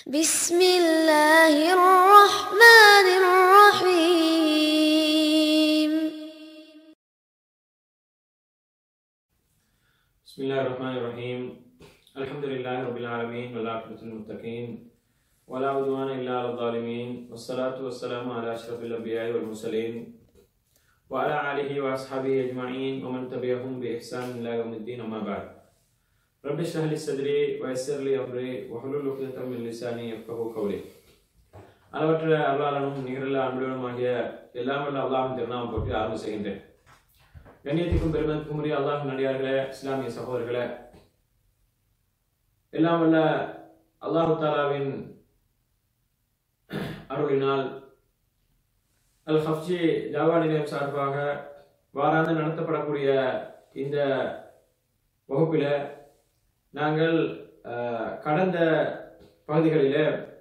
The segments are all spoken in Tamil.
بسم الله الرحمن الرحيم بسم الله الرحمن الرحيم الحمد لله رب العالمين والعاقبة للمتقين ولا عدوان إلا على الظالمين والصلاة والسلام على أشرف الأنبياء والمرسلين وعلى آله وأصحابه أجمعين ومن تبعهم بإحسان إلى يوم الدين أما بعد رب اشرح لي صدري ويسر لي أمري واحلل عقدة من لساني يفقهوا قولي அளவற்ற அருளாளனும் நிகரில் அன்புடனுமாகிய எல்லாம் வல்ல அல்லாஹின் திருநாமம் போட்டு ஆரம்பி செய்கின்றேன் கண்ணியத்துக்கும் பெருமதிக்கும் உரிய அல்லாஹ் நடிகார்களே இஸ்லாமிய சகோதரர்களே எல்லாம் வல்ல அல்லாஹு தாலாவின் அருளினால் அல் ஹப்ஜி ஜாவா நிலையம் சார்பாக வாராந்து நடத்தப்படக்கூடிய இந்த வகுப்பில் நாங்கள் அஹ், கடந்த பகுதிகளில்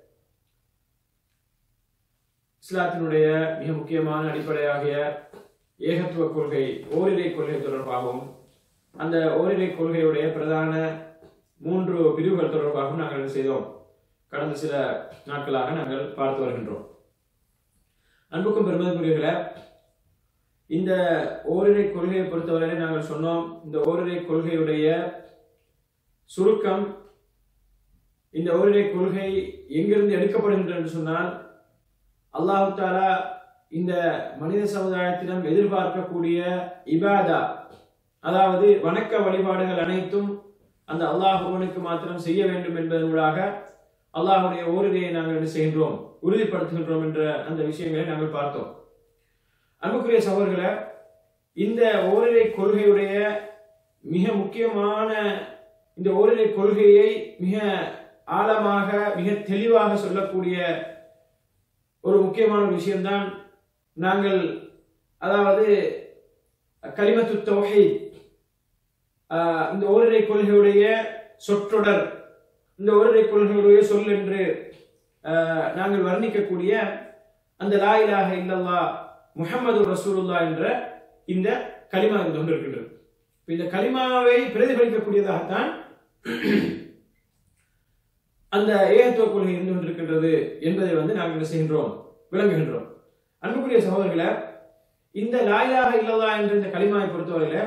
இஸ்லாத்தினுடைய மிக முக்கியமான அடிப்படையாகிய ஏகத்துவ கொள்கை ஓரிரை கொள்கை தொடர்பாகவும் அந்த ஓரிரை கொள்கையுடைய பிரதான மூன்று பிரிவுகள் தொடர்பாகவும் நாங்கள் என்ன செய்தோம் கடந்த சில நாட்களாக நாங்கள் பார்த்து வருகின்றோம் அன்புக்கும் பெருமதிக்குரியவர்களே இந்த ஓரிரை கொள்கையை பொறுத்தவரையிலே நாங்கள் சொன்னோம் இந்த ஓரிரை கொள்கையுடைய சுருக்கம் இந்த ஓரிரை கொள்கை எங்கிருந்து எடுக்கப்படுகின்றது என்று சொன்னால் அல்லாஹு தாலா இந்த மனித சமுதாயத்திடம் எதிர்பார்க்கக்கூடிய இபாதா அதாவது வணக்க வழிபாடுகள் அனைத்தும் அந்த அல்லாஹுவனுக்கு மாத்திரம் செய்ய வேண்டும் என்பதனூடாக அல்லாஹுடைய ஓரிரையை நாங்கள் என்ன செய்கின்றோம் உறுதிப்படுத்துகின்றோம் என்ற அந்த விஷயங்களை நாங்கள் பார்த்தோம் அன்புக்குரிய சகோதரர்களே இந்த ஓரிரை கொள்கையுடைய மிக முக்கியமான இந்த ஓரிரை கொள்கையை மிக ஆழமாக மிக தெளிவாக சொல்லக்கூடிய ஒரு முக்கியமான ஒரு விஷயம்தான் நாங்கள் அதாவது கலிமத்து தொகை இந்த ஓரிரை கொள்கையுடைய சொற்றொடர் இந்த ஓரிரை கொள்கையுடைய சொல் என்று ஆஹ், நாங்கள் வர்ணிக்கக்கூடிய அந்த லா இலாஹ இல்லல்லா முஹம்மது ரசூலுல்லா என்ற இந்த கலிமா இருந்து கொண்டிருக்கின்றது இப்ப இந்த கலிமாவை பிரதிபலிக்கக்கூடியதாகத்தான் அந்த ஏகத்துவ கொள்கை இருந்து கொண்டிருக்கின்றது என்பதை வந்து நாங்கள் என்ன செய்கின்றோம் விளங்குகின்றோம் அன்புக்குரிய சகோதரர்களே இந்த லாயிலாக இல்லதா என்ற இந்த கலிமாவை பொறுத்தவரையில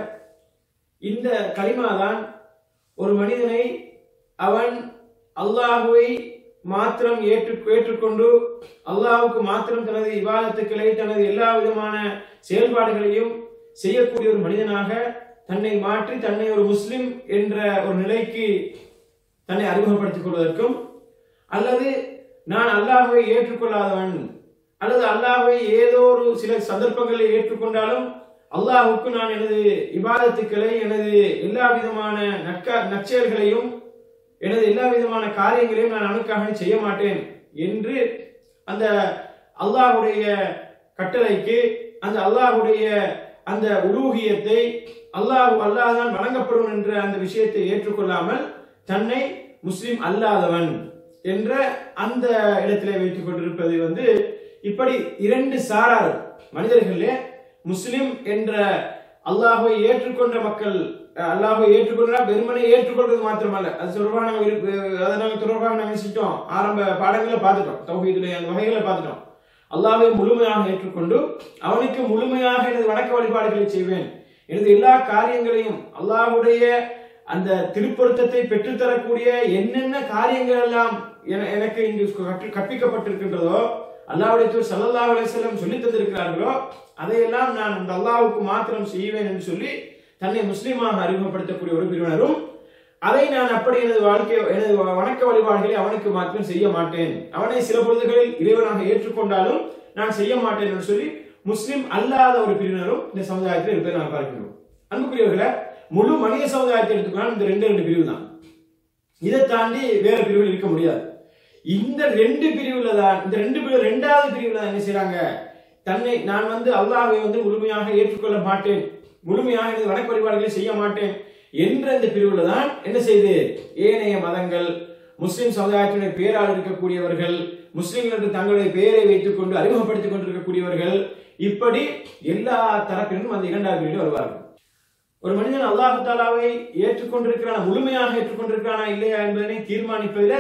இந்த கலிமா தான் ஒரு மனிதனை அவன் அல்லாஹுவை மாத்திரம் ஏற்று ஏற்றுக்கொண்டு அல்லாஹுக்கு மாத்திரம் தனது இவாதத்துக்களை தனது எல்லா விதமான செயல்பாடுகளையும் செய்யக்கூடிய ஒரு மனிதனாக தன்னை மாற்றி தன்னை ஒரு முஸ்லிம் என்ற ஒரு நிலைக்கு தன்னை அறிமுகப்படுத்திக் கொள்வதற்கும் அல்லது நான் அல்லாஹ்வை ஏற்றுக்கொள்ளாதவன் அல்லது அல்லாஹ்வை ஏதோ ஒரு சில சந்தர்ப்பங்களில் ஏற்றுக்கொண்டாலும் அல்லாஹ்வுக்கு நான் எனது இபாதத்துக்களை எனது எல்லா விதமான நற்க நற்செயல்களையும் எனது எல்லா விதமான காரியங்களையும் நான் அவனுக்காக செய்ய மாட்டேன் என்று அந்த அல்லாஹ்வுடைய கட்டளைக்கு அந்த அல்லாஹ்வுடைய அந்த உலூகியத்தை அல்லாஹ் அல்லாஹ் தான் வணங்கப்படும் என்ற அந்த விஷயத்தை ஏற்றுக்கொள்ளாமல் தன்னை முஸ்லிம் அல்லாதவன் என்ற அந்த இடத்திலே வைத்துக் கொண்டிருப்பது வந்து இப்படி இரண்டு சாரார் மனிதர்களே முஸ்லிம் என்ற அல்லாஹ்வை ஏற்றுக்கொண்ட மக்கள் அஹ், அல்லாஹ்வை ஏற்றுக்கொண்டா வெறுமனை ஏற்றுக்கொள்வது மாத்திரமல்ல அது தொடர்பாக நாங்கள் இரு- அதை நாங்கள் தொடர்பாக நாங்கள் செஞ்சோம் ஆரம்ப பாடங்களை பார்த்துட்டோம் தௌஹீதுடைய அந்த வகைகளை பார்த்துட்டோம் அல்லாஹ்வை முழுமையாக ஏற்றுக்கொண்டு அவனுக்கு முழுமையாக எனது வணக்க வழிபாடுகளை செய்வேன் எனது எல்லா காரியங்களையும் அல்லாஹ்வுடைய அந்த திருப்பொருத்தத்தை பெற்றுத்தரக்கூடிய என்னென்ன காரியங்கள் எல்லாம் என- எனக்கு இங்கு கற்று- கற்பிக்கப்பட்டிருக்கின்றதோ அல்லாஹ்வுடைய தூர் சல்லல்லாஹு அலைஹி வஸல்லம் சொல்லி தந்திருக்கிறார்களோ அதையெல்லாம் நான் அந்த அல்லாஹ்வுக்கு மாத்திரம் செய்வேன் என்று சொல்லி தன்னை முஸ்லீமாக அறிமுகப்படுத்தக்கூடிய ஒரு பிரிவினரும் அதை நான் அப்படி எனது வாழ்க்கை எனது வணக்க வழிபாடுகளை அவனுக்கு மாத்திரம் செய்ய மாட்டேன் அவனை சில பொழுதுகளில் இறைவனாக ஏற்றுக்கொண்டாலும் நான் செய்ய மாட்டேன் என்று சொல்லி முஸ்லிம் அல்லாத ஒரு பிரிவினரும் இந்த சமுதாயத்தில் இருப்பதை நான் பார்க்கின்றோம் அன்புக்குரியவர்களை முழு மனித சமுதாயத்தை எடுத்துக்கொண்டால் இந்த ரெண்டு ரெண்டு பிரிவு தான் இதை தாண்டி வேற பிரிவில் இருக்க முடியாது இந்த ரெண்டு பிரிவுல தான் இந்த ரெண்டு பிரிவு ரெண்டாவது பிரிவுல தான் என்ன செய்றாங்க தன்னை நான் வந்து அல்லாஹ்வை வந்து முழுமையாக ஏற்றுக்கொள்ள மாட்டேன் முழுமையாக எனது வணக்க வழிபாடுகளை செய்ய மாட்டேன் என்ற இந்த பிரிவுல தான் என்ன செய்து ஏனைய மதங்கள் முஸ்லிம் சமுதாயத்தினுடைய பேரால் இருக்கக்கூடியவர்கள் முஸ்லிம்கள் என்று தங்களுடைய பெயரை வைத்துக் கொண்டு அறிமுகப்படுத்திக் கொண்டிருக்கக்கூடியவர்கள் இப்படி எல்லா தரப்பினரும் அந்த இரண்டாவது பிரிவில் வருவார்கள் ஒரு மனிதன் அல்லாஹு தாலாவை ஏற்றுக்கொண்டிருக்கிறானா முழுமையாக ஏற்றுக்கொண்டிருக்கிறானா இல்லையா என்பதனை தீர்மானிப்பதில்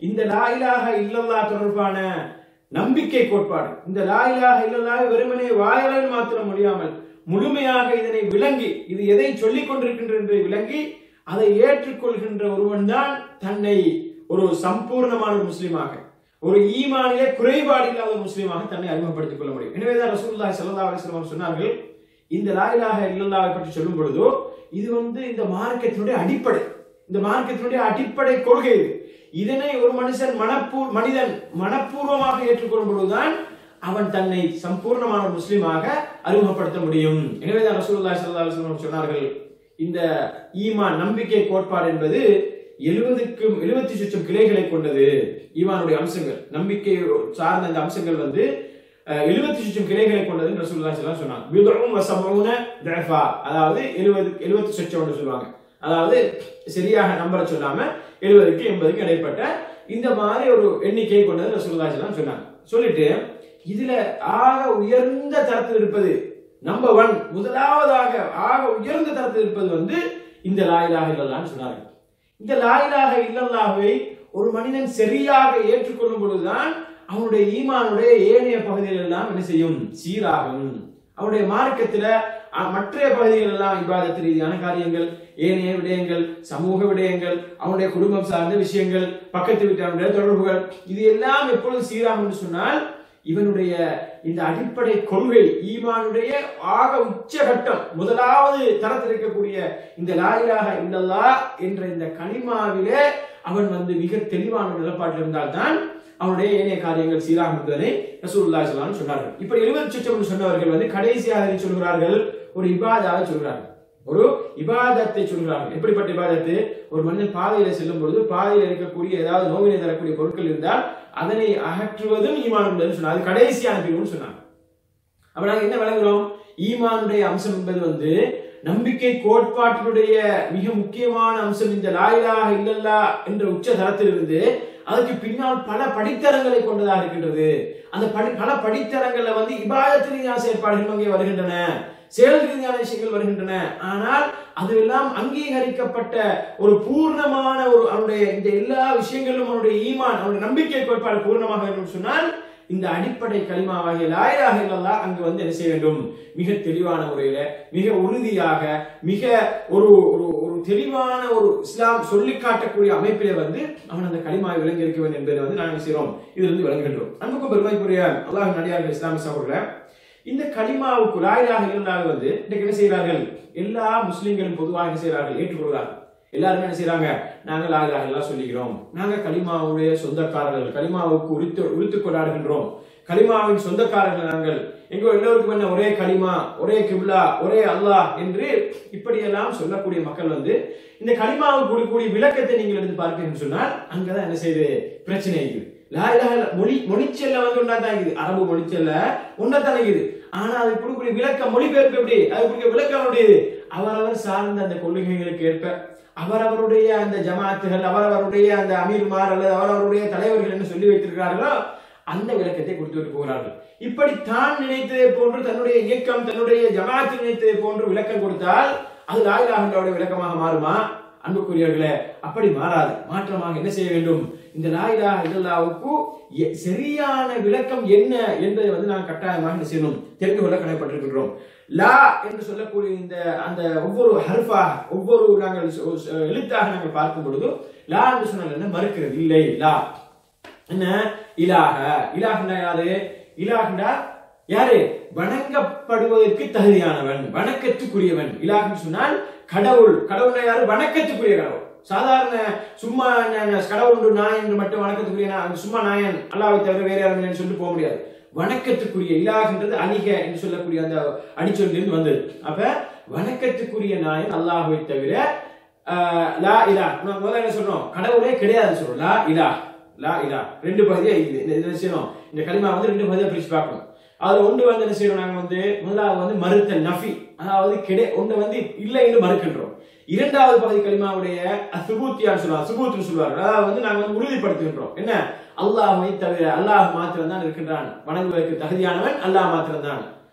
இந்த லா இலாஹ இல்லல்லா தொடர்பான நம்பிக்கை கோட்பாடு இந்த லா இலாஹ இல்லல்லா வெறுமனே வாயலில் மாத்திரம் முடியாமல் முழுமையாக இதனை விளங்கி இது எதை சொல்லிக் கொண்டிருக்கின்ற என்பதை விளங்கி அதை ஏற்றுக்கொள்கின்ற ஒருவன் தான் தன்னை ஒரு சம்பூர்ணமான ஒரு முஸ்லீமாக ஒரு ஈமானிலே குறைபாடு இல்லாத ஒரு முஸ்லீமாக தன்னை அறிமுகப்படுத்திக் கொள்ள முடியும் எனவேதான் ரசூலுல்லாஹி ஸல்லல்லாஹு அலைஹி வஸல்லம் சொன்னார்கள் இந்த லா இலாஹ இல்லல்லாஹை பற்றி சொல்லும் பொழுதோ இது வந்து இந்த மார்க்கத்தினுடைய அடிப்படை இந்த மார்க்கத்தினுடைய அடிப்படை கொள்கை இது இதனை ஒரு மனுஷன் மனப்பூ மனிதன் மனப்பூர்வமாக ஏற்றுக்கொள்ளும் பொழுதுதான் அவன் தன்னை சம்பூர்ணமான ஒரு முஸ்லீமாக அறிமுகப்படுத்த முடியும் எனவேதான் ரசூலுல்லாஹி ஸல்லல்லாஹு அலைஹி வஸல்லம் சொன்னார்கள் இந்த ஈமான் நம்பிக்கை கோட்பாடு என்பது எழுபதுக்கும் எழுபத்தி சுற்றம் கிளைகளை கொண்டது ஈமானுடைய அம்சங்கள் நம்பிக்கை சார்ந்த இந்த அம்சங்கள் வந்து எழுபத்தி சுற்றம் கிளைகளை கொண்டது ரசூலுல்லாஹி ஸல்லல்லாஹு அலைஹி சொன்னாங்க பிதுஉம் வஸபூன தஃபா அதாவது 70 எழுபத்தி சொச்சம்னு சொல்லுவாங்க அதாவது சரியாக நம்பரை சொல்லாம எழுபதுக்கு எண்பதுக்கு இடைப்பட்ட இந்த மாதிரி ஒரு எண்ணிக்கையை கொண்டது ரசூலுல்லாஹி ஸல்லல்லாஹு அலைஹி சொன்னாங்க சொல்லிட்டு இதுல ஆக உயர்ந்த தரத்தில் இருப்பது நம்பர் ஒன் முதலாவதாக ஆக உயர்ந்த தரத்தில் இருப்பது வந்து இந்த லாயிலாக இல்லல்லான்னு சொன்னார்கள் இந்த லாயிலாக இல்லல்லாவை ஒரு மனிதன் சரியாக ஏற்றுக்கொள்ளும் பொழுதுதான் அவனுடைய ஈமானுடைய ஏனைய பகுதிகள் எல்லாம் என்ன செய்யும் சீராகும் அவனுடைய மார்க்கத்துல அஹ், மற்ற பகுதிகள் எல்லாம் இபாதத்து ரீதியான காரியங்கள் ஏனைய விடயங்கள் சமூக விடயங்கள் அவனுடைய குடும்பம் சார்ந்த விஷயங்கள் பக்கத்து வீட்டாருடைய தொடர்புகள் இது எல்லாம் எப்பொழுது சீராகும் என்று சொன்னால் இவனுடைய இந்த அடிப்படை கொள்கை ஈமானுடைய ஆக உச்சகட்டம் முதலாவது தரத்தில் இருக்கக்கூடிய இந்த லாயிலாக இல்லல்லா என்ற இந்த கனிமாவிலே அவன் வந்து மிக தெளிவான நிலப்பாட்டில் இருந்தால்தான் அவனுடைய ஏனைய காரியங்கள் சீராகும் என்பதனை ரசூலுல்லாஹி ஸல்லல்லாஹு அலைஹி சொன்னார்கள் இப்ப எழுபது சுற்றம் சொன்னவர்கள் வந்து கடைசியாக இதை சொல்கிறார்கள் ஒரு இபாதாவை சொல்கிறார்கள் ஒரு இபாதத்தை சொல்கிறார்கள் எப்படிப்பட்ட இபாதத்து ஒரு மனிதன் பாதையில செல்லும் பொழுது பாதையில் இருக்கக்கூடிய ஏதாவது நோவினை தரக்கூடிய பொருட்கள் இருந்தால் அதனை அகற்றுவதும் ஈமான் என்பதுன்னு சொன்னார் அது கடைசியான பிரிவுன்னு சொன்னாங்க அப்ப நாங்க என்ன விளங்குறோம் ஈமானுடைய அம்சம் என்பது வந்து நம்பிக்கை கோட்பாட்டினுடைய மிக முக்கியமான அம்சம் இந்த லாயிலாக இல்லல்லா என்ற உச்ச தரத்திலிருந்து அதுக்கு பின்னால் பல படித்தரங்களை கொண்டதாக இருக்கின்றது அந்த படி பல படித்தரங்கள்ல வந்து இபாதத்து ரீதியான செயற்பாடுகள் அங்கே வருகின்றன செயல் ரீதியான விஷயங்கள் வருகின்றன ஆனால் அதுவெல்லாம் அங்கீகரிக்கப்பட்ட ஒரு பூர்ணமான ஒரு அவனுடைய இந்த எல்லா விஷயங்களிலும் அவனுடைய ஈமான் அவனுடைய நம்பிக்கை கோட்பாடு பூர்ணமாக வேண்டும் சொன்னால் இந்த அடிப்படை களிமாவாகிய லாயிலாக இல்லல்லா அங்கு வந்து என்ன செய்ய வேண்டும் மிக தெளிவான முறையில மிக உறுதியாக மிக ஒரு ஒரு ஒரு தெளிவான ஒரு இஸ்லாம் சொல்லி காட்டக்கூடிய அமைப்பிலே வந்து அவன் அந்த களிமாவை விளங்கி இருக்க வேண்டும் என்பதை வந்து நாங்கள் செய்கிறோம் இதிலிருந்து விளங்குகின்றோம் அன்புக்கும் பெருமைக்குரிய அல்லாஹ் நடிகார்கள் இஸ்லாமிய சகோதரர் இந்த கலிமாவுக்கு லாயிலாக இருந்தால் வந்து இன்றைக்கு என்ன செய்கிறார்கள் எல்லா முஸ்லிம்களும் பொதுவாக என்ன செய்கிறார்கள் ஏற்றுக்கொள்கிறார்கள் எல்லாருமே என்ன செய்றாங்க நாங்க லாயிலாக எல்லாம் சொல்லிக்கிறோம் நாங்க கலிமாவுடைய சொந்தக்காரர்கள் கலிமாவுக்கு உரித்து உரித்து கொண்டாடுகின்றோம் கலிமாவின் சொந்தக்காரர்கள் நாங்கள் எங்க எல்லோருக்கும் என்ன ஒரே கலிமா ஒரே கிப்லா ஒரே அல்லாஹ் என்று இப்படியெல்லாம் சொல்லக்கூடிய மக்கள் வந்து இந்த கலிமாவுக்கு கொடுக்கக்கூடிய விளக்கத்தை நீங்கள் எடுத்து பார்ப்பீங்கன்னு சொன்னால் அங்கதான் என்ன செய்யுது பிரச்சனை இருக்குது லா இலாஹ இல்ல- மொழி மொழிச்செல்ல வந்து ஒன்றா தான் இருக்குது அரபு மொழிச்செல்ல ஒன்றா தான் இருக்குது ஆனா அது கொடுக்கக்கூடிய விளக்கம் மொழிபெயர்ப்பு எப்படி அது கொடுக்க விளக்கம் உடையது அவரவர் சார்ந்த அந்த கொள்கைகளுக்கு ஏற்ப அவரவருடைய அந்த ஜமாத்துகள் அவரவருடைய அந்த அமீர்மார் அல்லது அவரவருடைய தலைவர்கள் என்ன சொல்லி வைத்திருக்கிறார்களோ அந்த விளக்கத்தை கொடுத்து விட்டு போகிறார்கள் இப்படி தான் நினைத்ததை போன்று தன்னுடைய இயக்கம் தன்னுடைய ஜமாத்து நினைத்ததை போன்று விளக்கம் கொடுத்தால் அது லாயிலாஹுடைய விளக்கமாக மாறுமா அன்புக்குரியவர்களே அப்படி மாறாது மாற்றமாக என்ன செய்ய வேண்டும் இந்த லாயிலா இல்லல்லாவுக்கு எ- சரியான விளக்கம் என்ன என்பதை வந்து நாம் கட்டாயமாக என்ன செய்யணும் தெரிந்து கொள்ள கடமைப்பட்டிருக்கின்றோம் லா என்று சொல்லக்கூடிய இந்த அந்த ஒவ்வொரு ஹர்ஃபாக ஒவ்வொரு நாங்கள் சொ- சொ- எழுத்தாக நாங்கள் பார்க்கும் பொழுது லா என்று சொன்னால் என்ன மறுக்கிறது இல்லை லா என்ன இலாக இலாகண்டா யாரு இலாகண்டா யாரு வணங்கப்படுவதற்கு தகுதியானவன் வணக்கத்துக்குரியவன் இலாகன்னு சொன்னால் கடவுள் கடவுள் யாரு வணக்கத்துக்குரிய கடவுள் சாதாரண சும்மா ந- ந- கடவுள் உண்டு நாயன் என்று மட்டும் வணக்கத்துக்குரிய நா- சும்மா நாயன் அல்லாவை தவிர வேற யாரும் இல்லைன்னு சொல்லிட்டு போக முடியாது வணக்கத்துக்குரிய இலாகன்றது அணிக என்று சொல்லக்கூடிய அந்த அடிச்சொல்லிருந்து வந்தது அப்ப வணக்கத்துக்குரிய நாயன் அல்லாஹ்வை தவிர ஆஹ், லா இலா நம்ம முதல்ல என்ன சொல்றோம் கடவுளே கிடையாது சொல்றோம் லா இலா லா இலா ரெண்டு பகுதியா இருக்குது இந்த என்ன செய்யணும் இந்த களிமா வந்து ரெண்டு பகுதியா பிரிச்சு பார்க்கணும் அதுல ஒன்று வந்து என்ன செய்யறோம் நாங்க வந்து முதலாவது வந்து மறுத்தல் நஃபி அதாவது கிடை ஒன்று வந்து இல்லை என்று மறுக்கின்றோம் இரண்டாவது பகுதி கலிமாவுடைய சுபூத்தியான்னு சொல்லுவாங்க சுபூத்னு சொல்லுவாங்க அதாவது வந்து நாங்க வந்து உறுதிப்படுத்துகின்றோம் என்ன அல்லாஹ்வை தவிர அல்லாஹ் மாத்திரம் தான் இருக்கின்றான் வணங்குவதற்கு தகுதியானவன் அல்லாஹ் மாத்திரம் தான்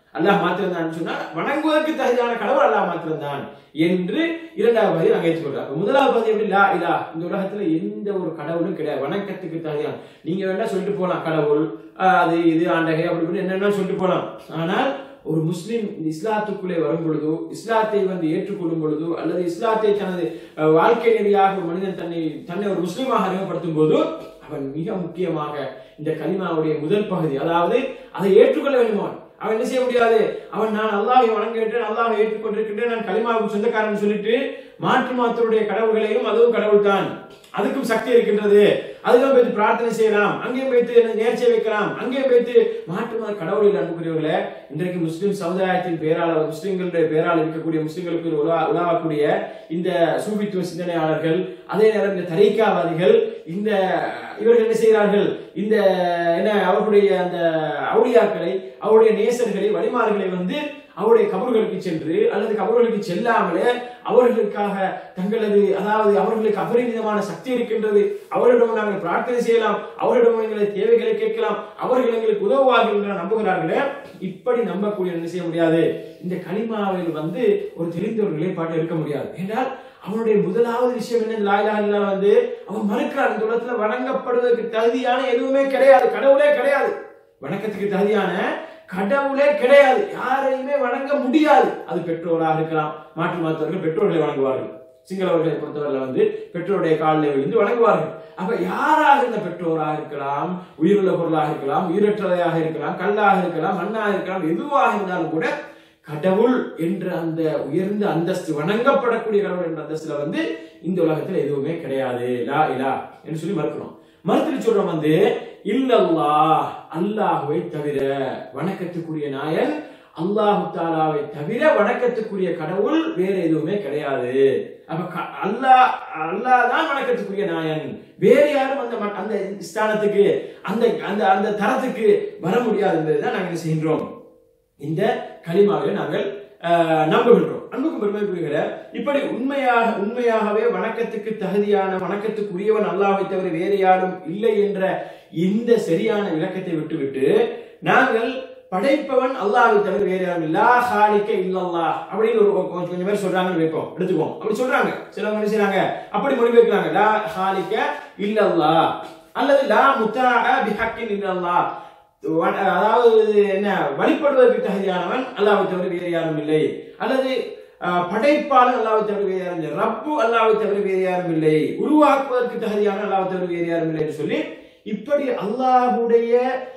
அல்லாஹ் மாத்திரம்தான் சொன்னா வணங்குவதற்கு தகுதியான கடவுள் அல்லாஹ் மாத்திரம்தான் என்று இரண்டாவது பகுதி நாங்கள் ஏற்றுக்கொள்றோம் முதலாவது பகுதி எப்படி லா இல்லா இந்த உலகத்துல எந்த ஒரு கடவுளும் கிடையாது வணக்கத்துக்கு தகுதியான நீங்க வேணா சொல்லிட்டு போலாம் கடவுள் ஆஹ் அது இது ஆண்டகை அப்படி இப்படி என்னென்ன சொல்லிட்டு போலாம் ஆனால் ஒரு முஸ்லிம் இந்த இஸ்லாத்துக்குள்ளே வரும் பொழுதோ இஸ்லாத்தை வந்து ஏற்றுக்கொள்ளும் பொழுதோ அல்லது இஸ்லாத்தை தனது அஹ், வாழ்க்கை நெறியாக ஒரு மனிதன் தன்னை தன்னை ஒரு முஸ்லிமாக அறிமுகப்படுத்தும் போது அவன் மிக முக்கியமாக இந்த கலிமாவுடைய முதல் பகுதி அதாவது அதை ஏற்றுக்கொள்ள வேண்டுமான் அவன் என்ன செய்ய முடியாது அவன் நான் அல்லாஹை வணங்கிட்டேன் அல்லாஹை ஏற்றுக்கொண்டிருக்கின்றேன் நான் கலிமாவுக்கு சொந்தக்காரன் சொல்லிட்டு மாற்று மாத்தருடைய கடவுள்களையும் அதுவும் கடவுள் தான் அதுக்கும் சக்தி இருக்கின்றது அதுக்கும் போயிட்டு பிரார்த்தனை செய்யலாம் அங்கேயும் போயிட்டு என்ன நேர்ச்சை வைக்கலாம் அங்கேயும் போயிட்டு மாற்று மத கடவுளில் அன்புக்குரியவர்களே இன்றைக்கு முஸ்லிம் சமுதாயத்தின் பேரால் முஸ்லிம்களுடைய பேரால் இருக்கக்கூடிய முஸ்லிம்களுக்கு உலா உலாவக்கூடிய இந்த சூபித்துவ சிந்தனையாளர்கள் அதே நேரம் இந்த தரைக்காவாதிகள் இந்த இவர்கள் என்ன செய்கிறார்கள் இந்த என்ன அவர்களுடைய அந்த அவுளியாக்களை அவருடைய நேசர்களை வழிமாறுகளை வந்து அவருடைய கபர்களுக்கு சென்று அல்லது கபர்களுக்கு செல்லாமலே அவர்களுக்காக தங்களது அதாவது அவர்களுக்கு அபரிமிதமான சக்தி இருக்கின்றது அவர்களிடம் நாங்கள் பிரார்த்தனை செய்யலாம் அவர்களிடம் எங்களை தேவைகளை கேட்கலாம் அவர்கள் எங்களுக்கு உதவுவார்கள் என்று நம்புகிறார்களே இப்படி நம்பக்கூடிய என்ன செய்ய முடியாது இந்த கனிமாவில் வந்து ஒரு தெரிந்த ஒரு நிலைப்பாடு இருக்க முடியாது என்றால் அவனுடைய முதலாவது விஷயம் என்ன லாயிலா இல்லா வந்து அவன் மறுக்கிறான் இந்த உலகத்துல வணங்கப்படுவதற்கு தகுதியான எதுவுமே கிடையாது கடவுளே கிடையாது வணக்கத்துக்கு தகுதியான கடவுளே கிடையாது யாரையுமே வணங்க முடியாது அது பெற்றோராக இருக்கலாம் மாற்று மாத்தவர்கள் பெற்றோர்களை வணங்குவார்கள் சிங்களவர்களை பொறுத்தவரை வந்து பெற்றோருடைய காலில் விழுந்து வணங்குவார்கள் அப்ப யாராக இந்த பெற்றோராக இருக்கலாம் உயிருள்ள பொருளாக இருக்கலாம் உயிரற்றதையாக இருக்கலாம் கல்லாக இருக்கலாம் மண்ணாக இருக்கலாம் எதுவாக இருந்தாலும் கூட கடவுள் என்ற அந்த உயர்ந்த அந்தஸ்து வணங்கப்படக்கூடிய கடவுள் என்ற அந்தஸ்துல வந்து இந்த உலகத்துல எதுவுமே கிடையாது லா இலா என்று சொல்லி மறுக்கிறோம் மறுத்துட்டு சொல்றோம் வந்து இல்லல்லா அல்லாஹுவை தவிர வணக்கத்துக்குரிய நாயன் அல்லாஹு தாலாவை தவிர வணக்கத்துக்குரிய கடவுள் வேற எதுவுமே கிடையாது அப்ப க- அல்லாஹ் அல்லாஹ் தான் வணக்கத்துக்குரிய நாயன் வேற யாரும் அந்த ம- அந்த ஸ்தானத்துக்கு அந்த அந்த அந்த தரத்துக்கு வர முடியாது என்பதுதான் நாங்கள் என்ன செய்கின்றோம் இந்த களிமாவை நாங்கள் ஆஹ், நம்புகின்றோம் அன்புக்கும் பெருமைக்குரியவர இப்படி உண்மையாக உண்மையாகவே வணக்கத்துக்கு தகுதியான வணக்கத்துக்குரியவன் அல்லாஹ்வை தவிர வேறு யாரும் இல்லை என்ற இந்த சரியான விளக்கத்தை விட்டுவிட்டு நாங்கள் படைப்பவன் அல்லாஹ்வை தவிர வேறு யாரும் இல்லா ஹாலிக்க இல்லல்லாஹ் அப்படின்னு ஒரு கொஞ்சம் கொஞ்சம் பேர் சொல்றாங்கன்னு வைப்போம் எடுத்துக்குவோம் அப்படி சொல்றாங்க சிலவங்க என்ன செய்றாங்க அப்படி மொழிபெயர்க்கிறாங்க லா ஹாலிக்க இல்லல்லாஹ் அல்லது லா முத்தா பிஹக்கின் இல்லல்லாஹ் வ- அதாவது என்ன வழிபடுவதற்கு தகுதியானவன் அல்லாஹ்வை தவிர வேறு யாரும் இல்லை அல்லது அஹ், படைப்பாளன் அல்லாஹ்வை தவிர வேறு யாரும் இல்லை ரப்பு அல்லாஹ்வை தவிர வேறு யாரும் இல்லை உருவாக்குவதற்கு தகுதியான அல்லாஹ்வை தவிர வேறு யாரும் இல்லை என்று சொல்லி இப்படி அல்லாஹ்வுடைய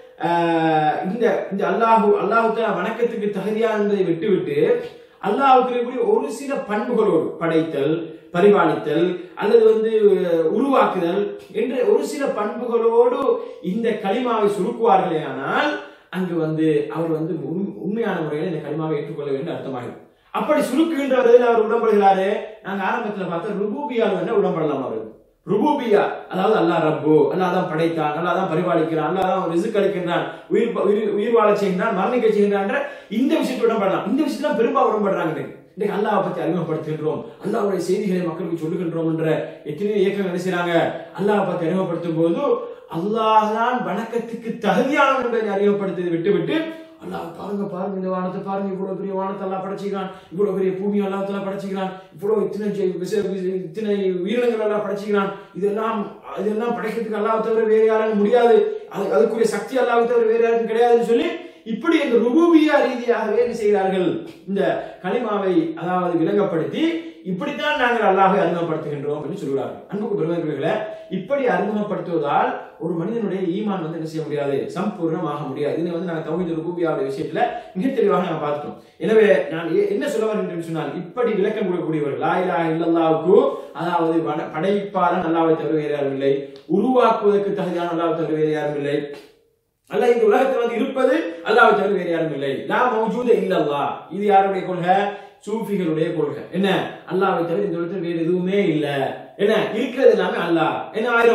அஹ், இந்த இந்த அல்லாஹு அல்லாஹு தஆலா வணக்கத்துக்கு தகுதியானதை விட்டுவிட்டு அல்லாஹ்வுக்கு இருக்கக்கூடிய ஒரு சில பண்புகளோடு படைத்தல் பரிபாலித்தல் அல்லது வந்து அஹ், உருவாக்குதல் என்ற ஒரு சில பண்புகளோடு இந்த களிமாவை சுருக்குவார்களே ஆனால் அங்கு வந்து அவர் வந்து உண்- உண்மையான முறையில் இந்த களிமாவை ஏற்றுக்கொள்ள வேண்டும் அர்த்தமாகும் அப்படி சுருக்குகின்ற வரையில் அவர் உடன்படுகிறாரு நாங்க ஆரம்பத்துல பார்த்தா ருபூபியால் வேணா உடன்படலாம் அவர் ருபூபியா அதாவது அல்லாஹ் ரப்பு அல்லாஹ் தான் படைத்தான் அல்லாஹ் தான் பரிபாலிக்கிறான் அல்லாஹ் தான் ரிசுக் அளிக்கின்றான் உயிர் ப- உயிர் உயிர் வாழ செய்கின்றான் மரணிக்க செய்கின்றான்ற இந்த விஷயத்தை உடன்படலாம் இந்த விஷயத்துல பெரும்பாலும் உடன்படுறாங்க இன்னைக்கு. இன்னைக்கு அல்லாஹ் பத்தி அறிமுகப்படுத்துகின்றோம் அல்லாஹ்வுடைய செய்திகளை மக்களுக்கு சொல்லுகின்றோம் என்ற எத்தனையோ இயக்கங்கள் என்ன செய்றாங்க அல்லாஹ் பத்தி அறிமுகப்படுத்தும் போது அல்லாஹ் தான் வணக்கத்துக்கு தகுதியானவன் என்பதை அறிமுகப்படுத்தி விட்டு விட்டு அல்லாஹ் பாருங்க பாருங்க இந்த வானத்தை பாருங்க இவ்வளவு பெரிய வானத்தை எல்லாம் படைச்சிக்கிறான் இவ்வளவு பெரிய பூமி அல்லாஹ் படைச்சிக்கிறான் இவ்வளவு இத்தனை ஜெய்- விச- விச- இத்தனை உயிரினங்கள் எல்லாம் படைச்சிக்கிறான் இதெல்லாம் இதெல்லாம் படைக்கிறதுக்கு அல்லாஹ் தவிர வேறு யாரும் முடியாது அது அதுக்குரிய சக்தி அல்லாஹ் தவிர வேறு யாரும் கிடையாதுன்னு சொல்லி இப்படி இந்த ருபூபியா ரீதியாகவே என்ன செய்கிறார்கள் இந்த கலிமாவை அதாவது விளங்கப்படுத்தி இப்படித்தான் நாங்கள் அல்லாஹை அறிமுகப்படுத்துகின்றோம் என்று சொல்கிறார்கள் அன்புக்கு பெருமைக்குரியவர்களே இப்படி அறிமுகப்படுத்துவதால் ஒரு மனிதனுடைய ஈமான் வந்து என்ன செய்ய முடியாது சம்பூர்ணமாக முடியாது இதை வந்து நாங்கள் தௌஹீத் ருபூபியாவுடைய விஷயத்துல மிக தெளிவாக நாங்கள் பார்த்துட்டோம் எனவே நான் எ- என்ன சொல்ல வருகின்றேன் சொன்னால் இப்படி விளக்கம் கொடுக்கக்கூடியவர்கள் லா இலாஹ இல்லல்லாஹுக்கு அதாவது வட- படைப்பாளன் அல்லாஹ்வை தவிர வேறு யாரும் இல்லை உருவாக்குவதற்கு தகுதியான அல்லாஹ்வை தவிர வேறு யாரும் இல்லை அல்ல இந்த உலகத்தில் வந்து இருப்பது அல்லாஹ்வை தவிர வேறு யாரும் இல்லை லா மௌஜூத இல்லல்லாஹ் இது யாருடைய கொள்கை சூஃபிகளுடைய கொள்கை என்ன அல்லாஹ்வை தவிர இந்த உலகத்தில் வேறு எதுவுமே இல்ல என்ன இருக்கிறது எல்லாமே அல்லாஹ் என்ன ஆயிரும்